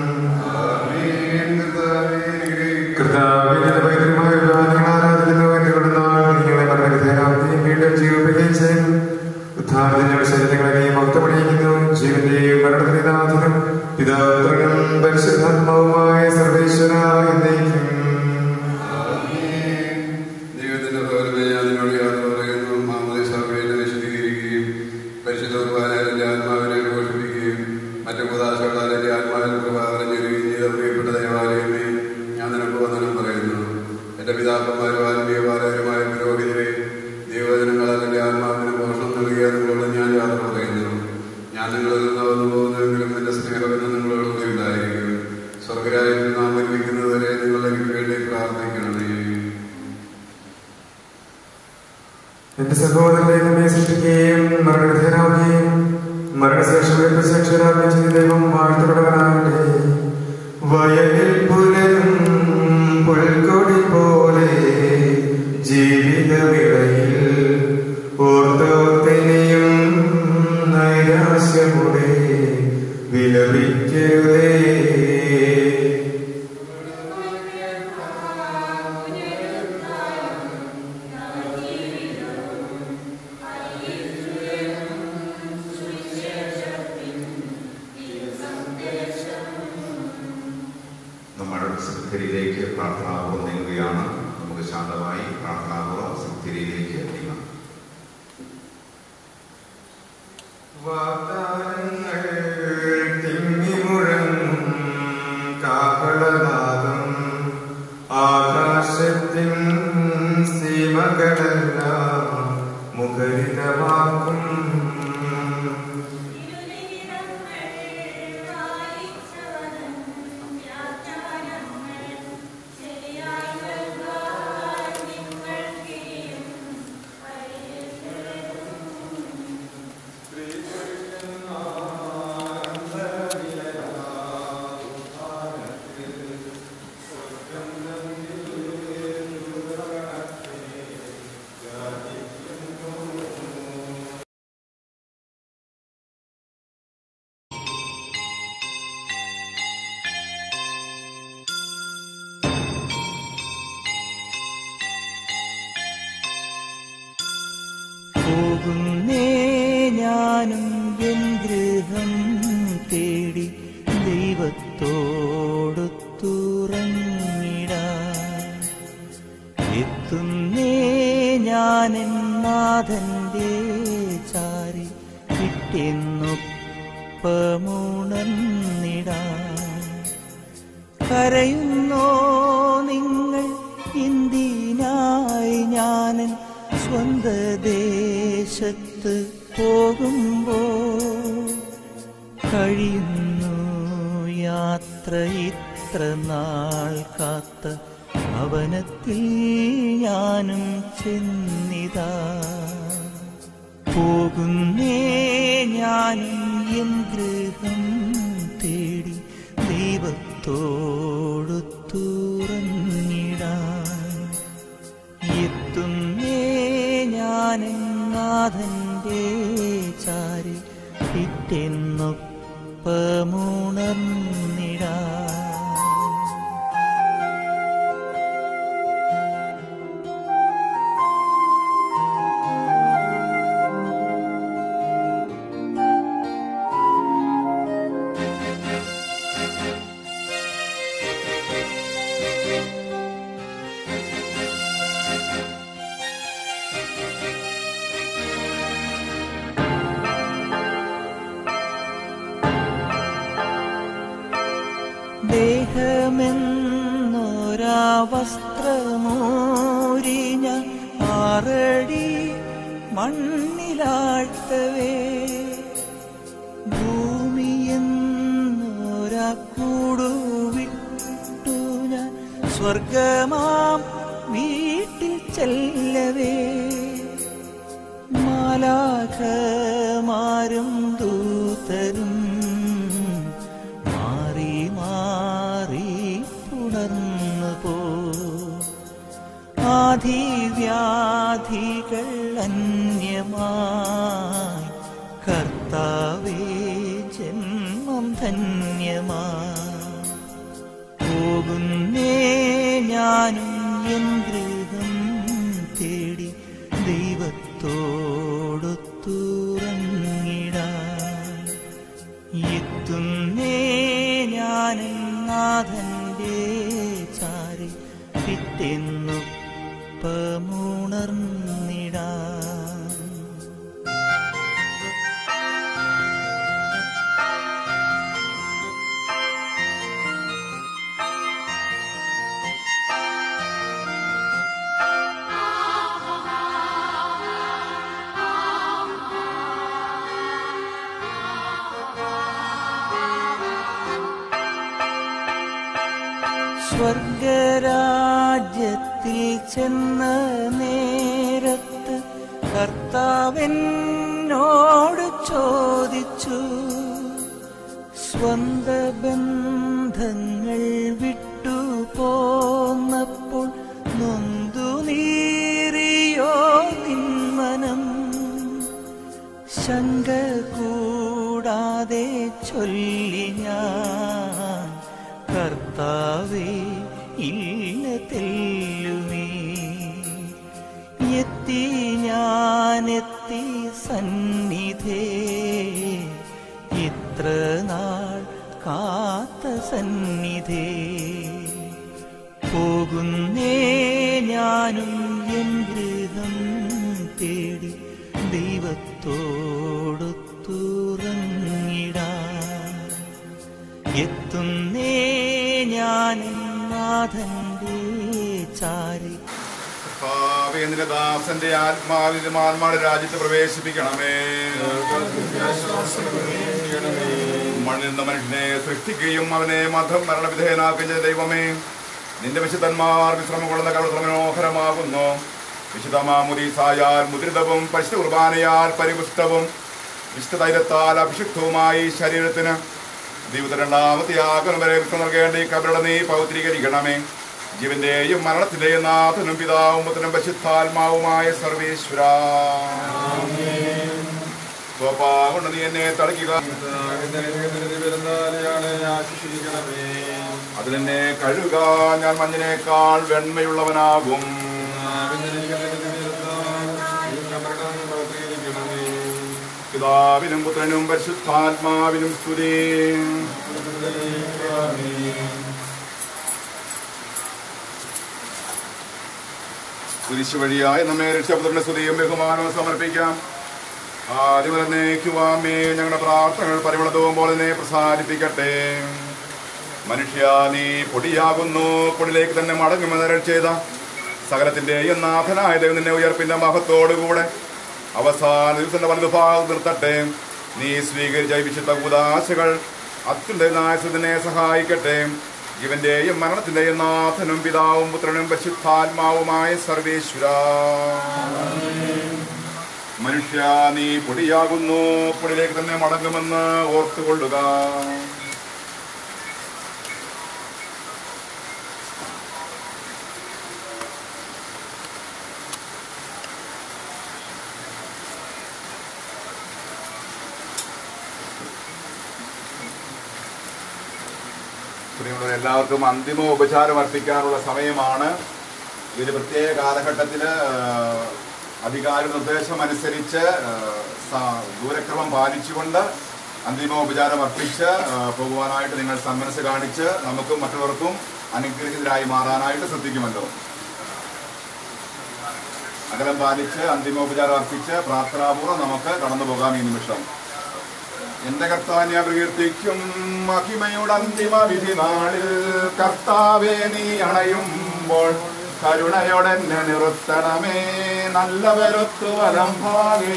കർത്താവേ നിന്റെ പൈതൃകമായ വിവാഹങ്ങൾ ആരാധിക്കുന്നു എന്തുകൊണ്ടാണ് നിങ്ങളെ മരണവിധേയരാക്കുകയും വീണ്ടും ജീവിപ്പിക്കുകയും ചെയ്യുന്നു ഉദ്ധാരത്തിന്റെ ശരീരങ്ങളെ മഹത്വമണിയിക്കുന്നു ജീവന്റെയും മരണത്തിന്റെ നാഥനും പിതാപുത്രനും പരിശുദ്ധാത്മാവുമായ സർവേശ്വര എന്നേക്കും ദൈവത്തിന്റെ പൗരമേ അതിനോട് യാത്ര പറയുന്നു മാമതി സഭയെ വിശദീകരിക്കുകയും പരിശുദ്ധ കുർബാനയുടെ ആത്മാവിനെ പോഷിപ്പിക്കുകയും മറ്റു കുതാശകളാലെ ആത്മാവിൽ പ്രഭാകരം ചെയ്യുകയും ചെയ്ത പ്രിയപ്പെട്ട ദേവാലയമേ ഞാൻ നിനക്ക് വന്ദനം പറയുന്നു എന്റെ പിതാക്കന്മാരും ആത്മീയ പാലകരുമായ പുരോഹിതരെ ദൈവജനങ്ങളാൽ എന്റെ ആത്മാവിന് പോഷണം നൽകിയതുകൊണ്ട് ഞാൻ യാത്ര പറയുന്നു ഞാൻ നിങ്ങളിൽ നിന്ന് വന്നു പോകുന്നെങ്കിലും എന്റെ സ്നേഹമെന്ന് നിങ്ങളോട് കൂടി ഉണ്ടായിരിക്കും സ്വർഗരാജ്യത്തിൽ നാം ഒരുമിക്കുന്നതുവരെ നിങ്ങൾ എനിക്ക് വേണ്ടി പ്രാർത്ഥിക്കണമേ എന്റെ സഹോദരനെ നമ്മെ സൃഷ്ടിക്കുകയും മരണവിധേയനാവുകയും മരണശേഷം പ്രത്യക്ഷരാകുകയും ചെയ്ത ദൈവം വാഴ്ത്തപ്പെടവനാകട്ടെ വയലിൽ പുലരും പുൽക്കൊടി പോലെ ജീവിതവിളയിൽ ഓർത്തോത്തിനെയും നൈരാശ്യമുടെ വിലപിക്കരുതേ നമ്മൾ സൃഷ്ടിയിലേക്ക് പ്രാർത്ഥനാപൂർവ്വം നീങ്ങുകയാണ് നമുക്ക് ശാന്തമായി പ്രാർത്ഥനാപൂർവ്വം സൃഷ്ടിയിലേക്ക് നീങ്ങാം വാഗ്ദാനങ്ങൾ തിങ്ങിമുഴങ്ങും കാഹളനാദം ആകാശത്തിൻ സീമകളെല്ലാം മുഖരിതമാക്കും പോകുന്നേ ഞാനും എൻ ഗൃഹം തേടി ദൈവത്തോടു തുറങ്ങിടാൻ എത്തുന്നേ ഞാനെൻ നാഥന്റെ ചാരി കിട്ടിയെന്നൊപ്പമുണർന്നിടാൻ കരയുന്നോ നിങ്ങൾ എന്തിനായി ഞാനൻ സ്വന്ത ദേശത്ത് പോകുമ്പോ കഴിയുന്നു യാത്ര ഇത്ര നാൾ കാത്ത ഭവനത്തിൽ ഞാനും ചെന്നിതാ പോകുന്നേ ഞാനും എൻ ഗൃഹം തേടി ദൈവത്തോടു തുറന്നിടാൻ എത്തുന്നേ ഞാനും നാഥന്റെ ചാരി പിറ്റെന്നൊപ്പമുണർന്നിടാൻ വസ്ത്രമൂരി ഞാൻ ആറടി മണ്ണിലാഴ്ത്തവേ ഭൂമിയെന്നൊരാ കൂടുവിട്ടു ഞാൻ സ്വർഗമാം വീട്ടിൽ ചെല്ലവേ മാലാഖമാരും ദൂതരും മാറി മാറി പുണർന്നു പോ ആധിവ്യാധികൾ അന്യമായി കർത്താവേ ജന്മം ധന്യമായി പോകുന്നേ ഞാനും എൻ ഗൃഹം തേടി ദൈവത്തോടൊത്തുറങ്ങിടാൻ എത്തുന്നേ ഞാനും നാഥന്റെ ചാരി പിറ്റെന്നൊപ്പമുണർന്നിടാൻ സ്വർഗരാജ്യത്തിൽ ചെന്ന നേരത്ത് കർത്താവെന്നോട് ചോദിച്ചു സ്വന്ത ബന്ധങ്ങൾ വിട്ടു പോന്നപ്പോൾ നൊന്തു നീറിയോ നിന്മനം ശങ്ക കൂടാതെ ചൊല്ലി ഞാൻ കർത്താവേ ഇല്ല തെല്ലുമേ എത്തി ഞാനെത്തി സന്നിധേ ഇത്ര നാൾ കാത്ത സന്നിധേ പോകുന്നേ ഞാനും എൻ ഗൃഹം തേടി ദൈവത്തോടൊത്തുറങ്ങിടാൻ എത്തുന്നേ ഞാൻ നാഥന്റെ ചാരി കർത്താവേ, നിന്റെ ദാസന്റെ ആത്മാവിലും ആത്മാടെ രാജ്യത്ത് പ്രവേശിപ്പിക്കണമേ മണ്ണിൽ നിന്ന് മനുഷ്യനെ സൃഷ്ടിക്കുകയും അവനെ മതം മരണവിധേയനാക്കുകയും ചെയ്ത ദൈവമേ നിന്റെ വിശുദ്ധന്മാർ വിശ്രമം കൊള്ളുന്ന കവിത്ര മനോഹരമാകുന്നു വിശുദ്ധമാമുദീസായാൽ മുദ്രിതവും പരിശുദ്ധ കുർബാനയാൽ പരിപുഷ്ടവും വിശുദ്ധ തൈലത്താൽ അഭിഷിക്തവുമായി ശരീരത്തിന് ദൈവത്തെ രണ്ടാമത്തെ യാഗം വരെ വിശ്രമം നൽകേണ്ട ഈ കബരുടെ നീ പൗത്രീകരിക്കണമേ ജീവന്റെയും മരണത്തിന്റെയും നാഥനും പിതാവും പുത്രനും പരിശുദ്ധാത്മാവുമായ സർവേശ്വര കൊണ്ട് നീ എന്നെ തളിക്കുക അതിലെന്നെ കഴുക ഞാൻ മഞ്ഞിനേക്കാൾ വെണ്മയുള്ളവനാകും പിതാവിനും പുത്രനും പരിശുദ്ധാത്മാവിനും സ്തുതി കുരിശ് വഴിയായി നമ്മെ രക്ഷപുത്രന്റെ സ്തുതിയും ബഹുമാനവും സമർപ്പിക്കാം ആദ്യമേക്കുവാമേ ഞങ്ങളുടെ പ്രാർത്ഥനകൾ പരിമളതവും പോലെ തന്നെ പ്രസാരിപ്പിക്കട്ടെ മനുഷ്യ നീ പൊടിയാകുന്നു പൊടിലേക്ക് തന്നെ മടങ്ങുമെന്ന് ചെയ്ത സകലത്തിന്റെയും നാഥനായ ദൈവം നിന്നെ ഉയർപ്പിന്റെ മഹത്തോടുകൂടെ അവസാന ദിവസത്തിന്റെ വലതുഭാഗം നിർത്തട്ടെ നീ സ്വീകരിച്ച ഈ വിശുദ്ധ ഉദാശകൾ അത്യുന്നതനായതിനെ സഹായിക്കട്ടെ ജീവന്റെയും മരണത്തിന്റെയും നാഥനും പിതാവും പുത്രനും പരിശുദ്ധാത്മാവുമായ സർവേശ്വര മനുഷ്യ നീ പൊടിയാകുന്നു പൊടിയിലേക്ക് തന്നെ മടങ്ങുമെന്ന് ഓർത്തുകൊള്ളുക പ്രിയമുള്ളവരെ, എല്ലാവർക്കും അന്തിമ ഉപചാരം അർപ്പിക്കാനുള്ള സമയമാണ് ഇതിന് പ്രത്യേക കാലഘട്ടത്തിൽ അധികാര നിർദ്ദേശം അനുസരിച്ച് ആ, സ- ദൂരക്രമം പാലിച്ചുകൊണ്ട് അന്തിമ ഉപചാരം അർപ്പിച്ച് ആ, പോകുവാനായിട്ട് നിങ്ങൾ സന്മനസ് കാണിച്ച് നമുക്കും മറ്റുള്ളവർക്കും അനുഗ്രഹിതരായി മാറാനായിട്ട് ശ്രദ്ധിക്കുമല്ലോ അകലം പാലിച്ച് അന്തിമോപചാരം അർപ്പിച്ച് പ്രാർത്ഥനാപൂർവ്വം നമുക്ക് കടന്നു പോകാം ഈ നിമിഷം എന്റെ കർത്താവിനെ പ്രകീർത്തിക്കും മഹിമയുടെ അന്തിമ വിധി നാളിൽ കർത്താവെ നീ അണയുമ്പോൾ വരുമ്പോൾ കരുണയോടെ എന്നെ നിർത്തണമേ നല്ല വരുത്തു വലം ഭാഗേ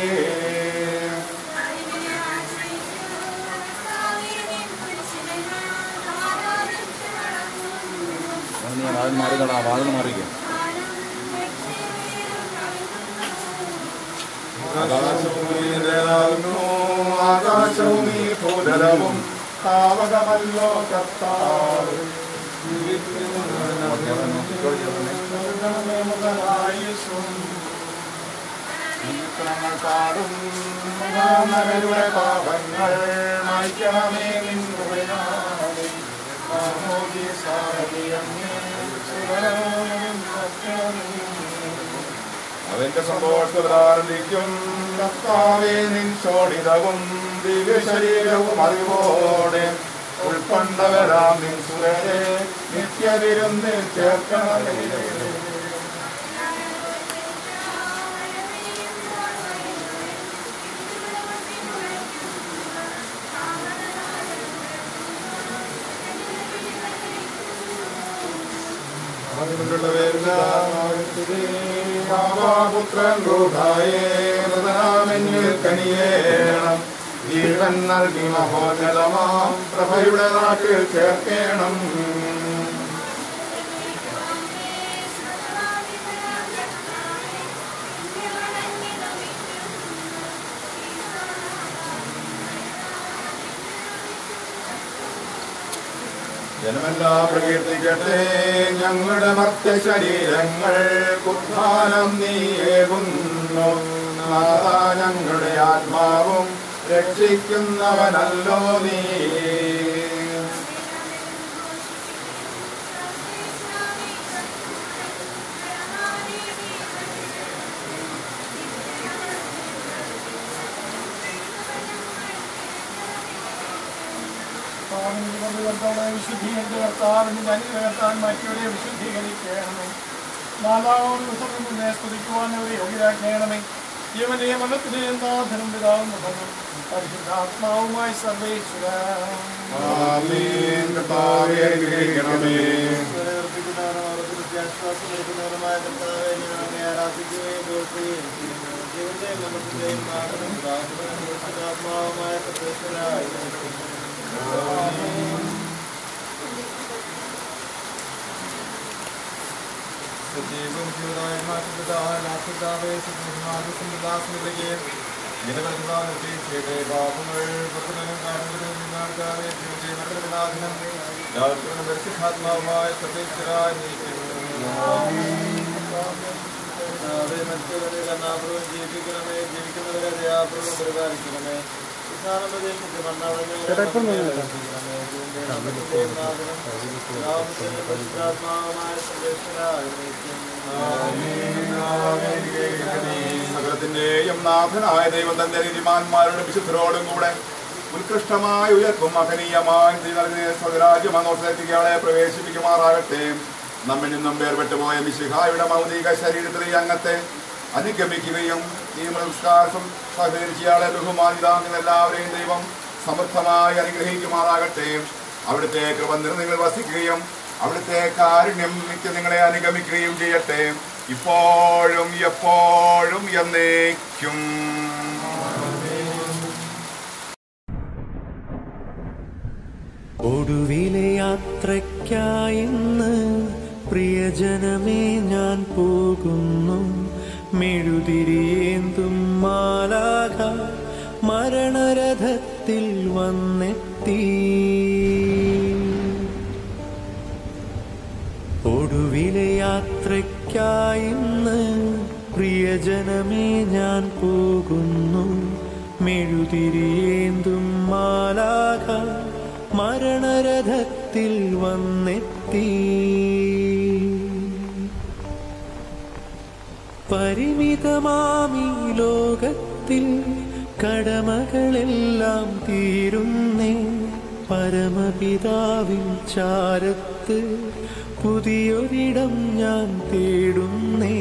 മാറിക്കടാ വാതിൽ മാറിക്കും ആകാശവും നീരാകുന്നു ആകാശവും ഈ ഭൂതലവും താവകമല്ലോ കർത്താവ് പാടും മുഖാമരുടെ പാപങ്ങൾ മായ്ക്കണമേ നിങ്ങളുടെ അവന്റെ സന്തോഷപ്രാർത്ഥിക്കും കർത്താവേ നിൻ ശോണിതവും ദിവ്യശരീരവും അറിവോടെ ഉൾക്കൊണ്ടവരാം നിൻ സുരരെ നിത്യവിരുന്നിൽ ചേർക്കണമേ പുത്രൻ റൂഢായേ മൃതനാമെന്നിൽ കനിയേണം ജീവൻ നൽകി മഹോജലമാം പ്രഭയുടെ നാട്ടിൽ ചേർക്കേണം ജനമെല്ലാം പ്രകീർത്തിക്കട്ടെ ഞങ്ങളുടെ മർത്യ ശരീരങ്ങൾ കുദ്ധാനം നീയേകുന്നു നാഥാ ഞങ്ങളുടെ ആത്മാവും രക്ഷിക്കുന്നവനല്ലോ നീ വിശുദ്ധീകരിച്ച് കർത്താവിന്റെ അനുഗ്രഹത്താൽ മറ്റവരെ വിശുദ്ധീകരിക്കണമേ നാലാമത് ദിവസം മുന്നേ സ്തുതിക്കുവാൻ അവരെ യോഗ്യരാക്കണമേ ജീവന്റെയും മരണത്തിന്റെയും നാഥനും പിതാവും മുഖനും പരിശുദ്ധാത്മാവുമായി സർവേശ്വര ആമേൻ കർത്താവേ അനുഗ്രഹിക്കണമേ ആശ്വാസം നൽകുന്നവരുമായ കർത്താവെ ഞാൻ അങ്ങേ ആരാധിക്കുകയും കേൾക്കുകയും ചെയ്യുന്നു ജീവന്റെയും മരണത്തിന്റെയും നാഥനും പിതാവിനും പരിശുദ്ധാത്മാവുമായ സർവേശ്വരായി സജീവം ജീവനായ മാറ്റപ്പെട്ടതായ സന്ദാസനിലേക്ക് നിലനിൽക്കുന്ന നിർദ്ദേശയുടെ പാപങ്ങൾ പുത്രനും കാരണവരും നിന്നാൾക്കാരെ ജീവന്റെ മരണവിനാഥനം രാത്രികളും പരിശുദ്ധാത്മാവുമായ സർവേശ്വരായി മറ്റുള്ളവരെ കണ്ണാപുറവും ജീവിപ്പിക്കണമേ ജീവിക്കുന്നവരെ ദയാപുറവും പരിപാലിക്കണമേ സകലത്തിന്റെയും നാഥനായ ദൈവം തന്റെ നീതിമാന്മാരുടെ വിശുദ്ധരോടും കൂടെ ഉത്കൃഷ്ടമായ ഉയർപ്പും മഹനീയമായ സ്വരാജ്യം അങ്ങോട്ടെത്തിക്കാളെ പ്രവേശിപ്പിക്കുമാറാകട്ടെ നമ്മിൽ നിന്നും വേർപെട്ടു പോയ മിശിഹായുടെ മൗലിക ശരീരത്തിലെ ഈ അംഗത്തെ അനുഗമിക്കുകയും ഈ നമസ്കാരം സഹകരിച്ചയാളെ ബഹുമാനിതാക്കുന്ന എല്ലാവരെയും ദൈവം സമൃദ്ധമായി അനുഗ്രഹിക്കുമാറാകട്ടെ അവിടുത്തെ കൃപ നിങ്ങൾ വസിക്കുകയും അവിടുത്തെ കാരുണ്യം നിത്യം നിങ്ങളെ അനുഗമിക്കുകയും ചെയ്യട്ടെ ഇപ്പോഴും എപ്പോഴും എന്നേക്കും ഒടുവിലെ യാത്രയ്ക്കായിന്ന് പ്രിയജനമേ ഞാൻ പോകുന്നു മെഴുതിരിയേന്തും മാലാക മരണരഥത്തിൽ വന്നെത്തി ഒടുവിലെ യാത്രയ്ക്കായിന്ന് പ്രിയജനമേ ഞാൻ പോകുന്നു മെഴുതിരിയേന്തും മാലാക മരണരഥത്തിൽ വന്നെത്തി പരിമിതമാമി ലോകത്തിൽ കടമകളെല്ലാം തീരുന്നേ പരമപിതാവിൻ ചാരത്ത് പുതിയൊരിടം ഞാൻ തേടുന്നേ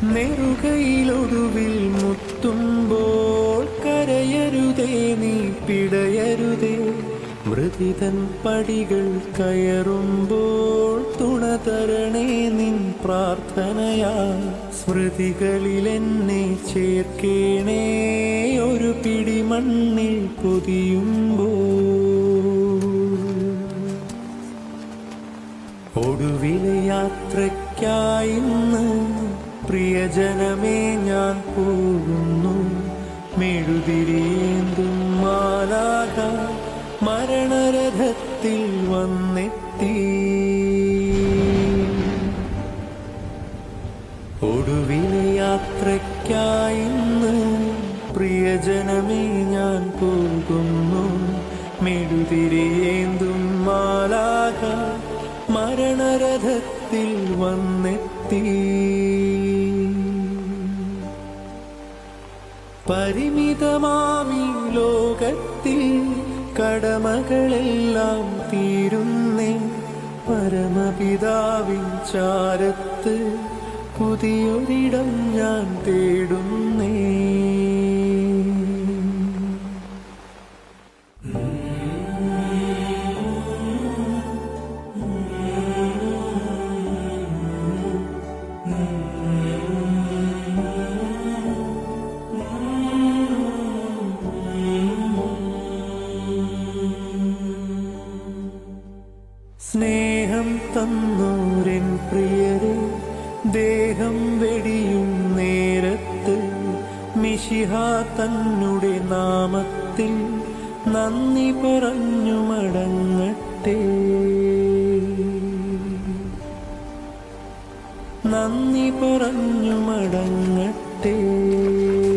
നെറുകയിലൊടുവിൽ മുത്തുമ്പോൾ കരയരുതേ നീ പിടയരുതേ മൃതിതൻ പടികൾ കയറുമ്പോൾ തുണ തരണേ നിൻ പ്രാർത്ഥനയാ സ്മൃതികളിൽ എന്നെ ചേർക്കേണേ ഒരു പിടി മണ്ണിൽ പൊതിയുമ്പോൾ ഒടുവിലെ യാത്രയ്ക്കായി ഇന്ന് പ്രിയജനമേ ഞാൻ പോകുന്നു മെഴുതിരിയേന്തും മാലാക മരണരഥത്തിൽ വന്നെത്തി ഒടുവിലെ യാത്രയ്ക്കായി ഇന്ന് പ്രിയജനമേ ഞാൻ പോകുന്നു മെഴുതിരിയേന്തും മാലാക മരണരഥത്തിൽ വന്നെത്തി പരിമിതമാമി ലോകത്തിൽ കടമകളെല്ലാം തീരുന്നേ പരമപിതാവിൻ ചാരത്ത് പുതിയൊരിടം ഞാൻ തേടുന്നേ സ്നേഹം തന്നോരൻ പ്രിയരെ ദേഹം വെടിയും നേരത്ത് മിശിഹ തന്നുടെ നാമത്തിൽ നന്ദി പറഞ്ഞു മടങ്ങട്ടെ നന്ദി പറഞ്ഞു മടങ്ങട്ടെ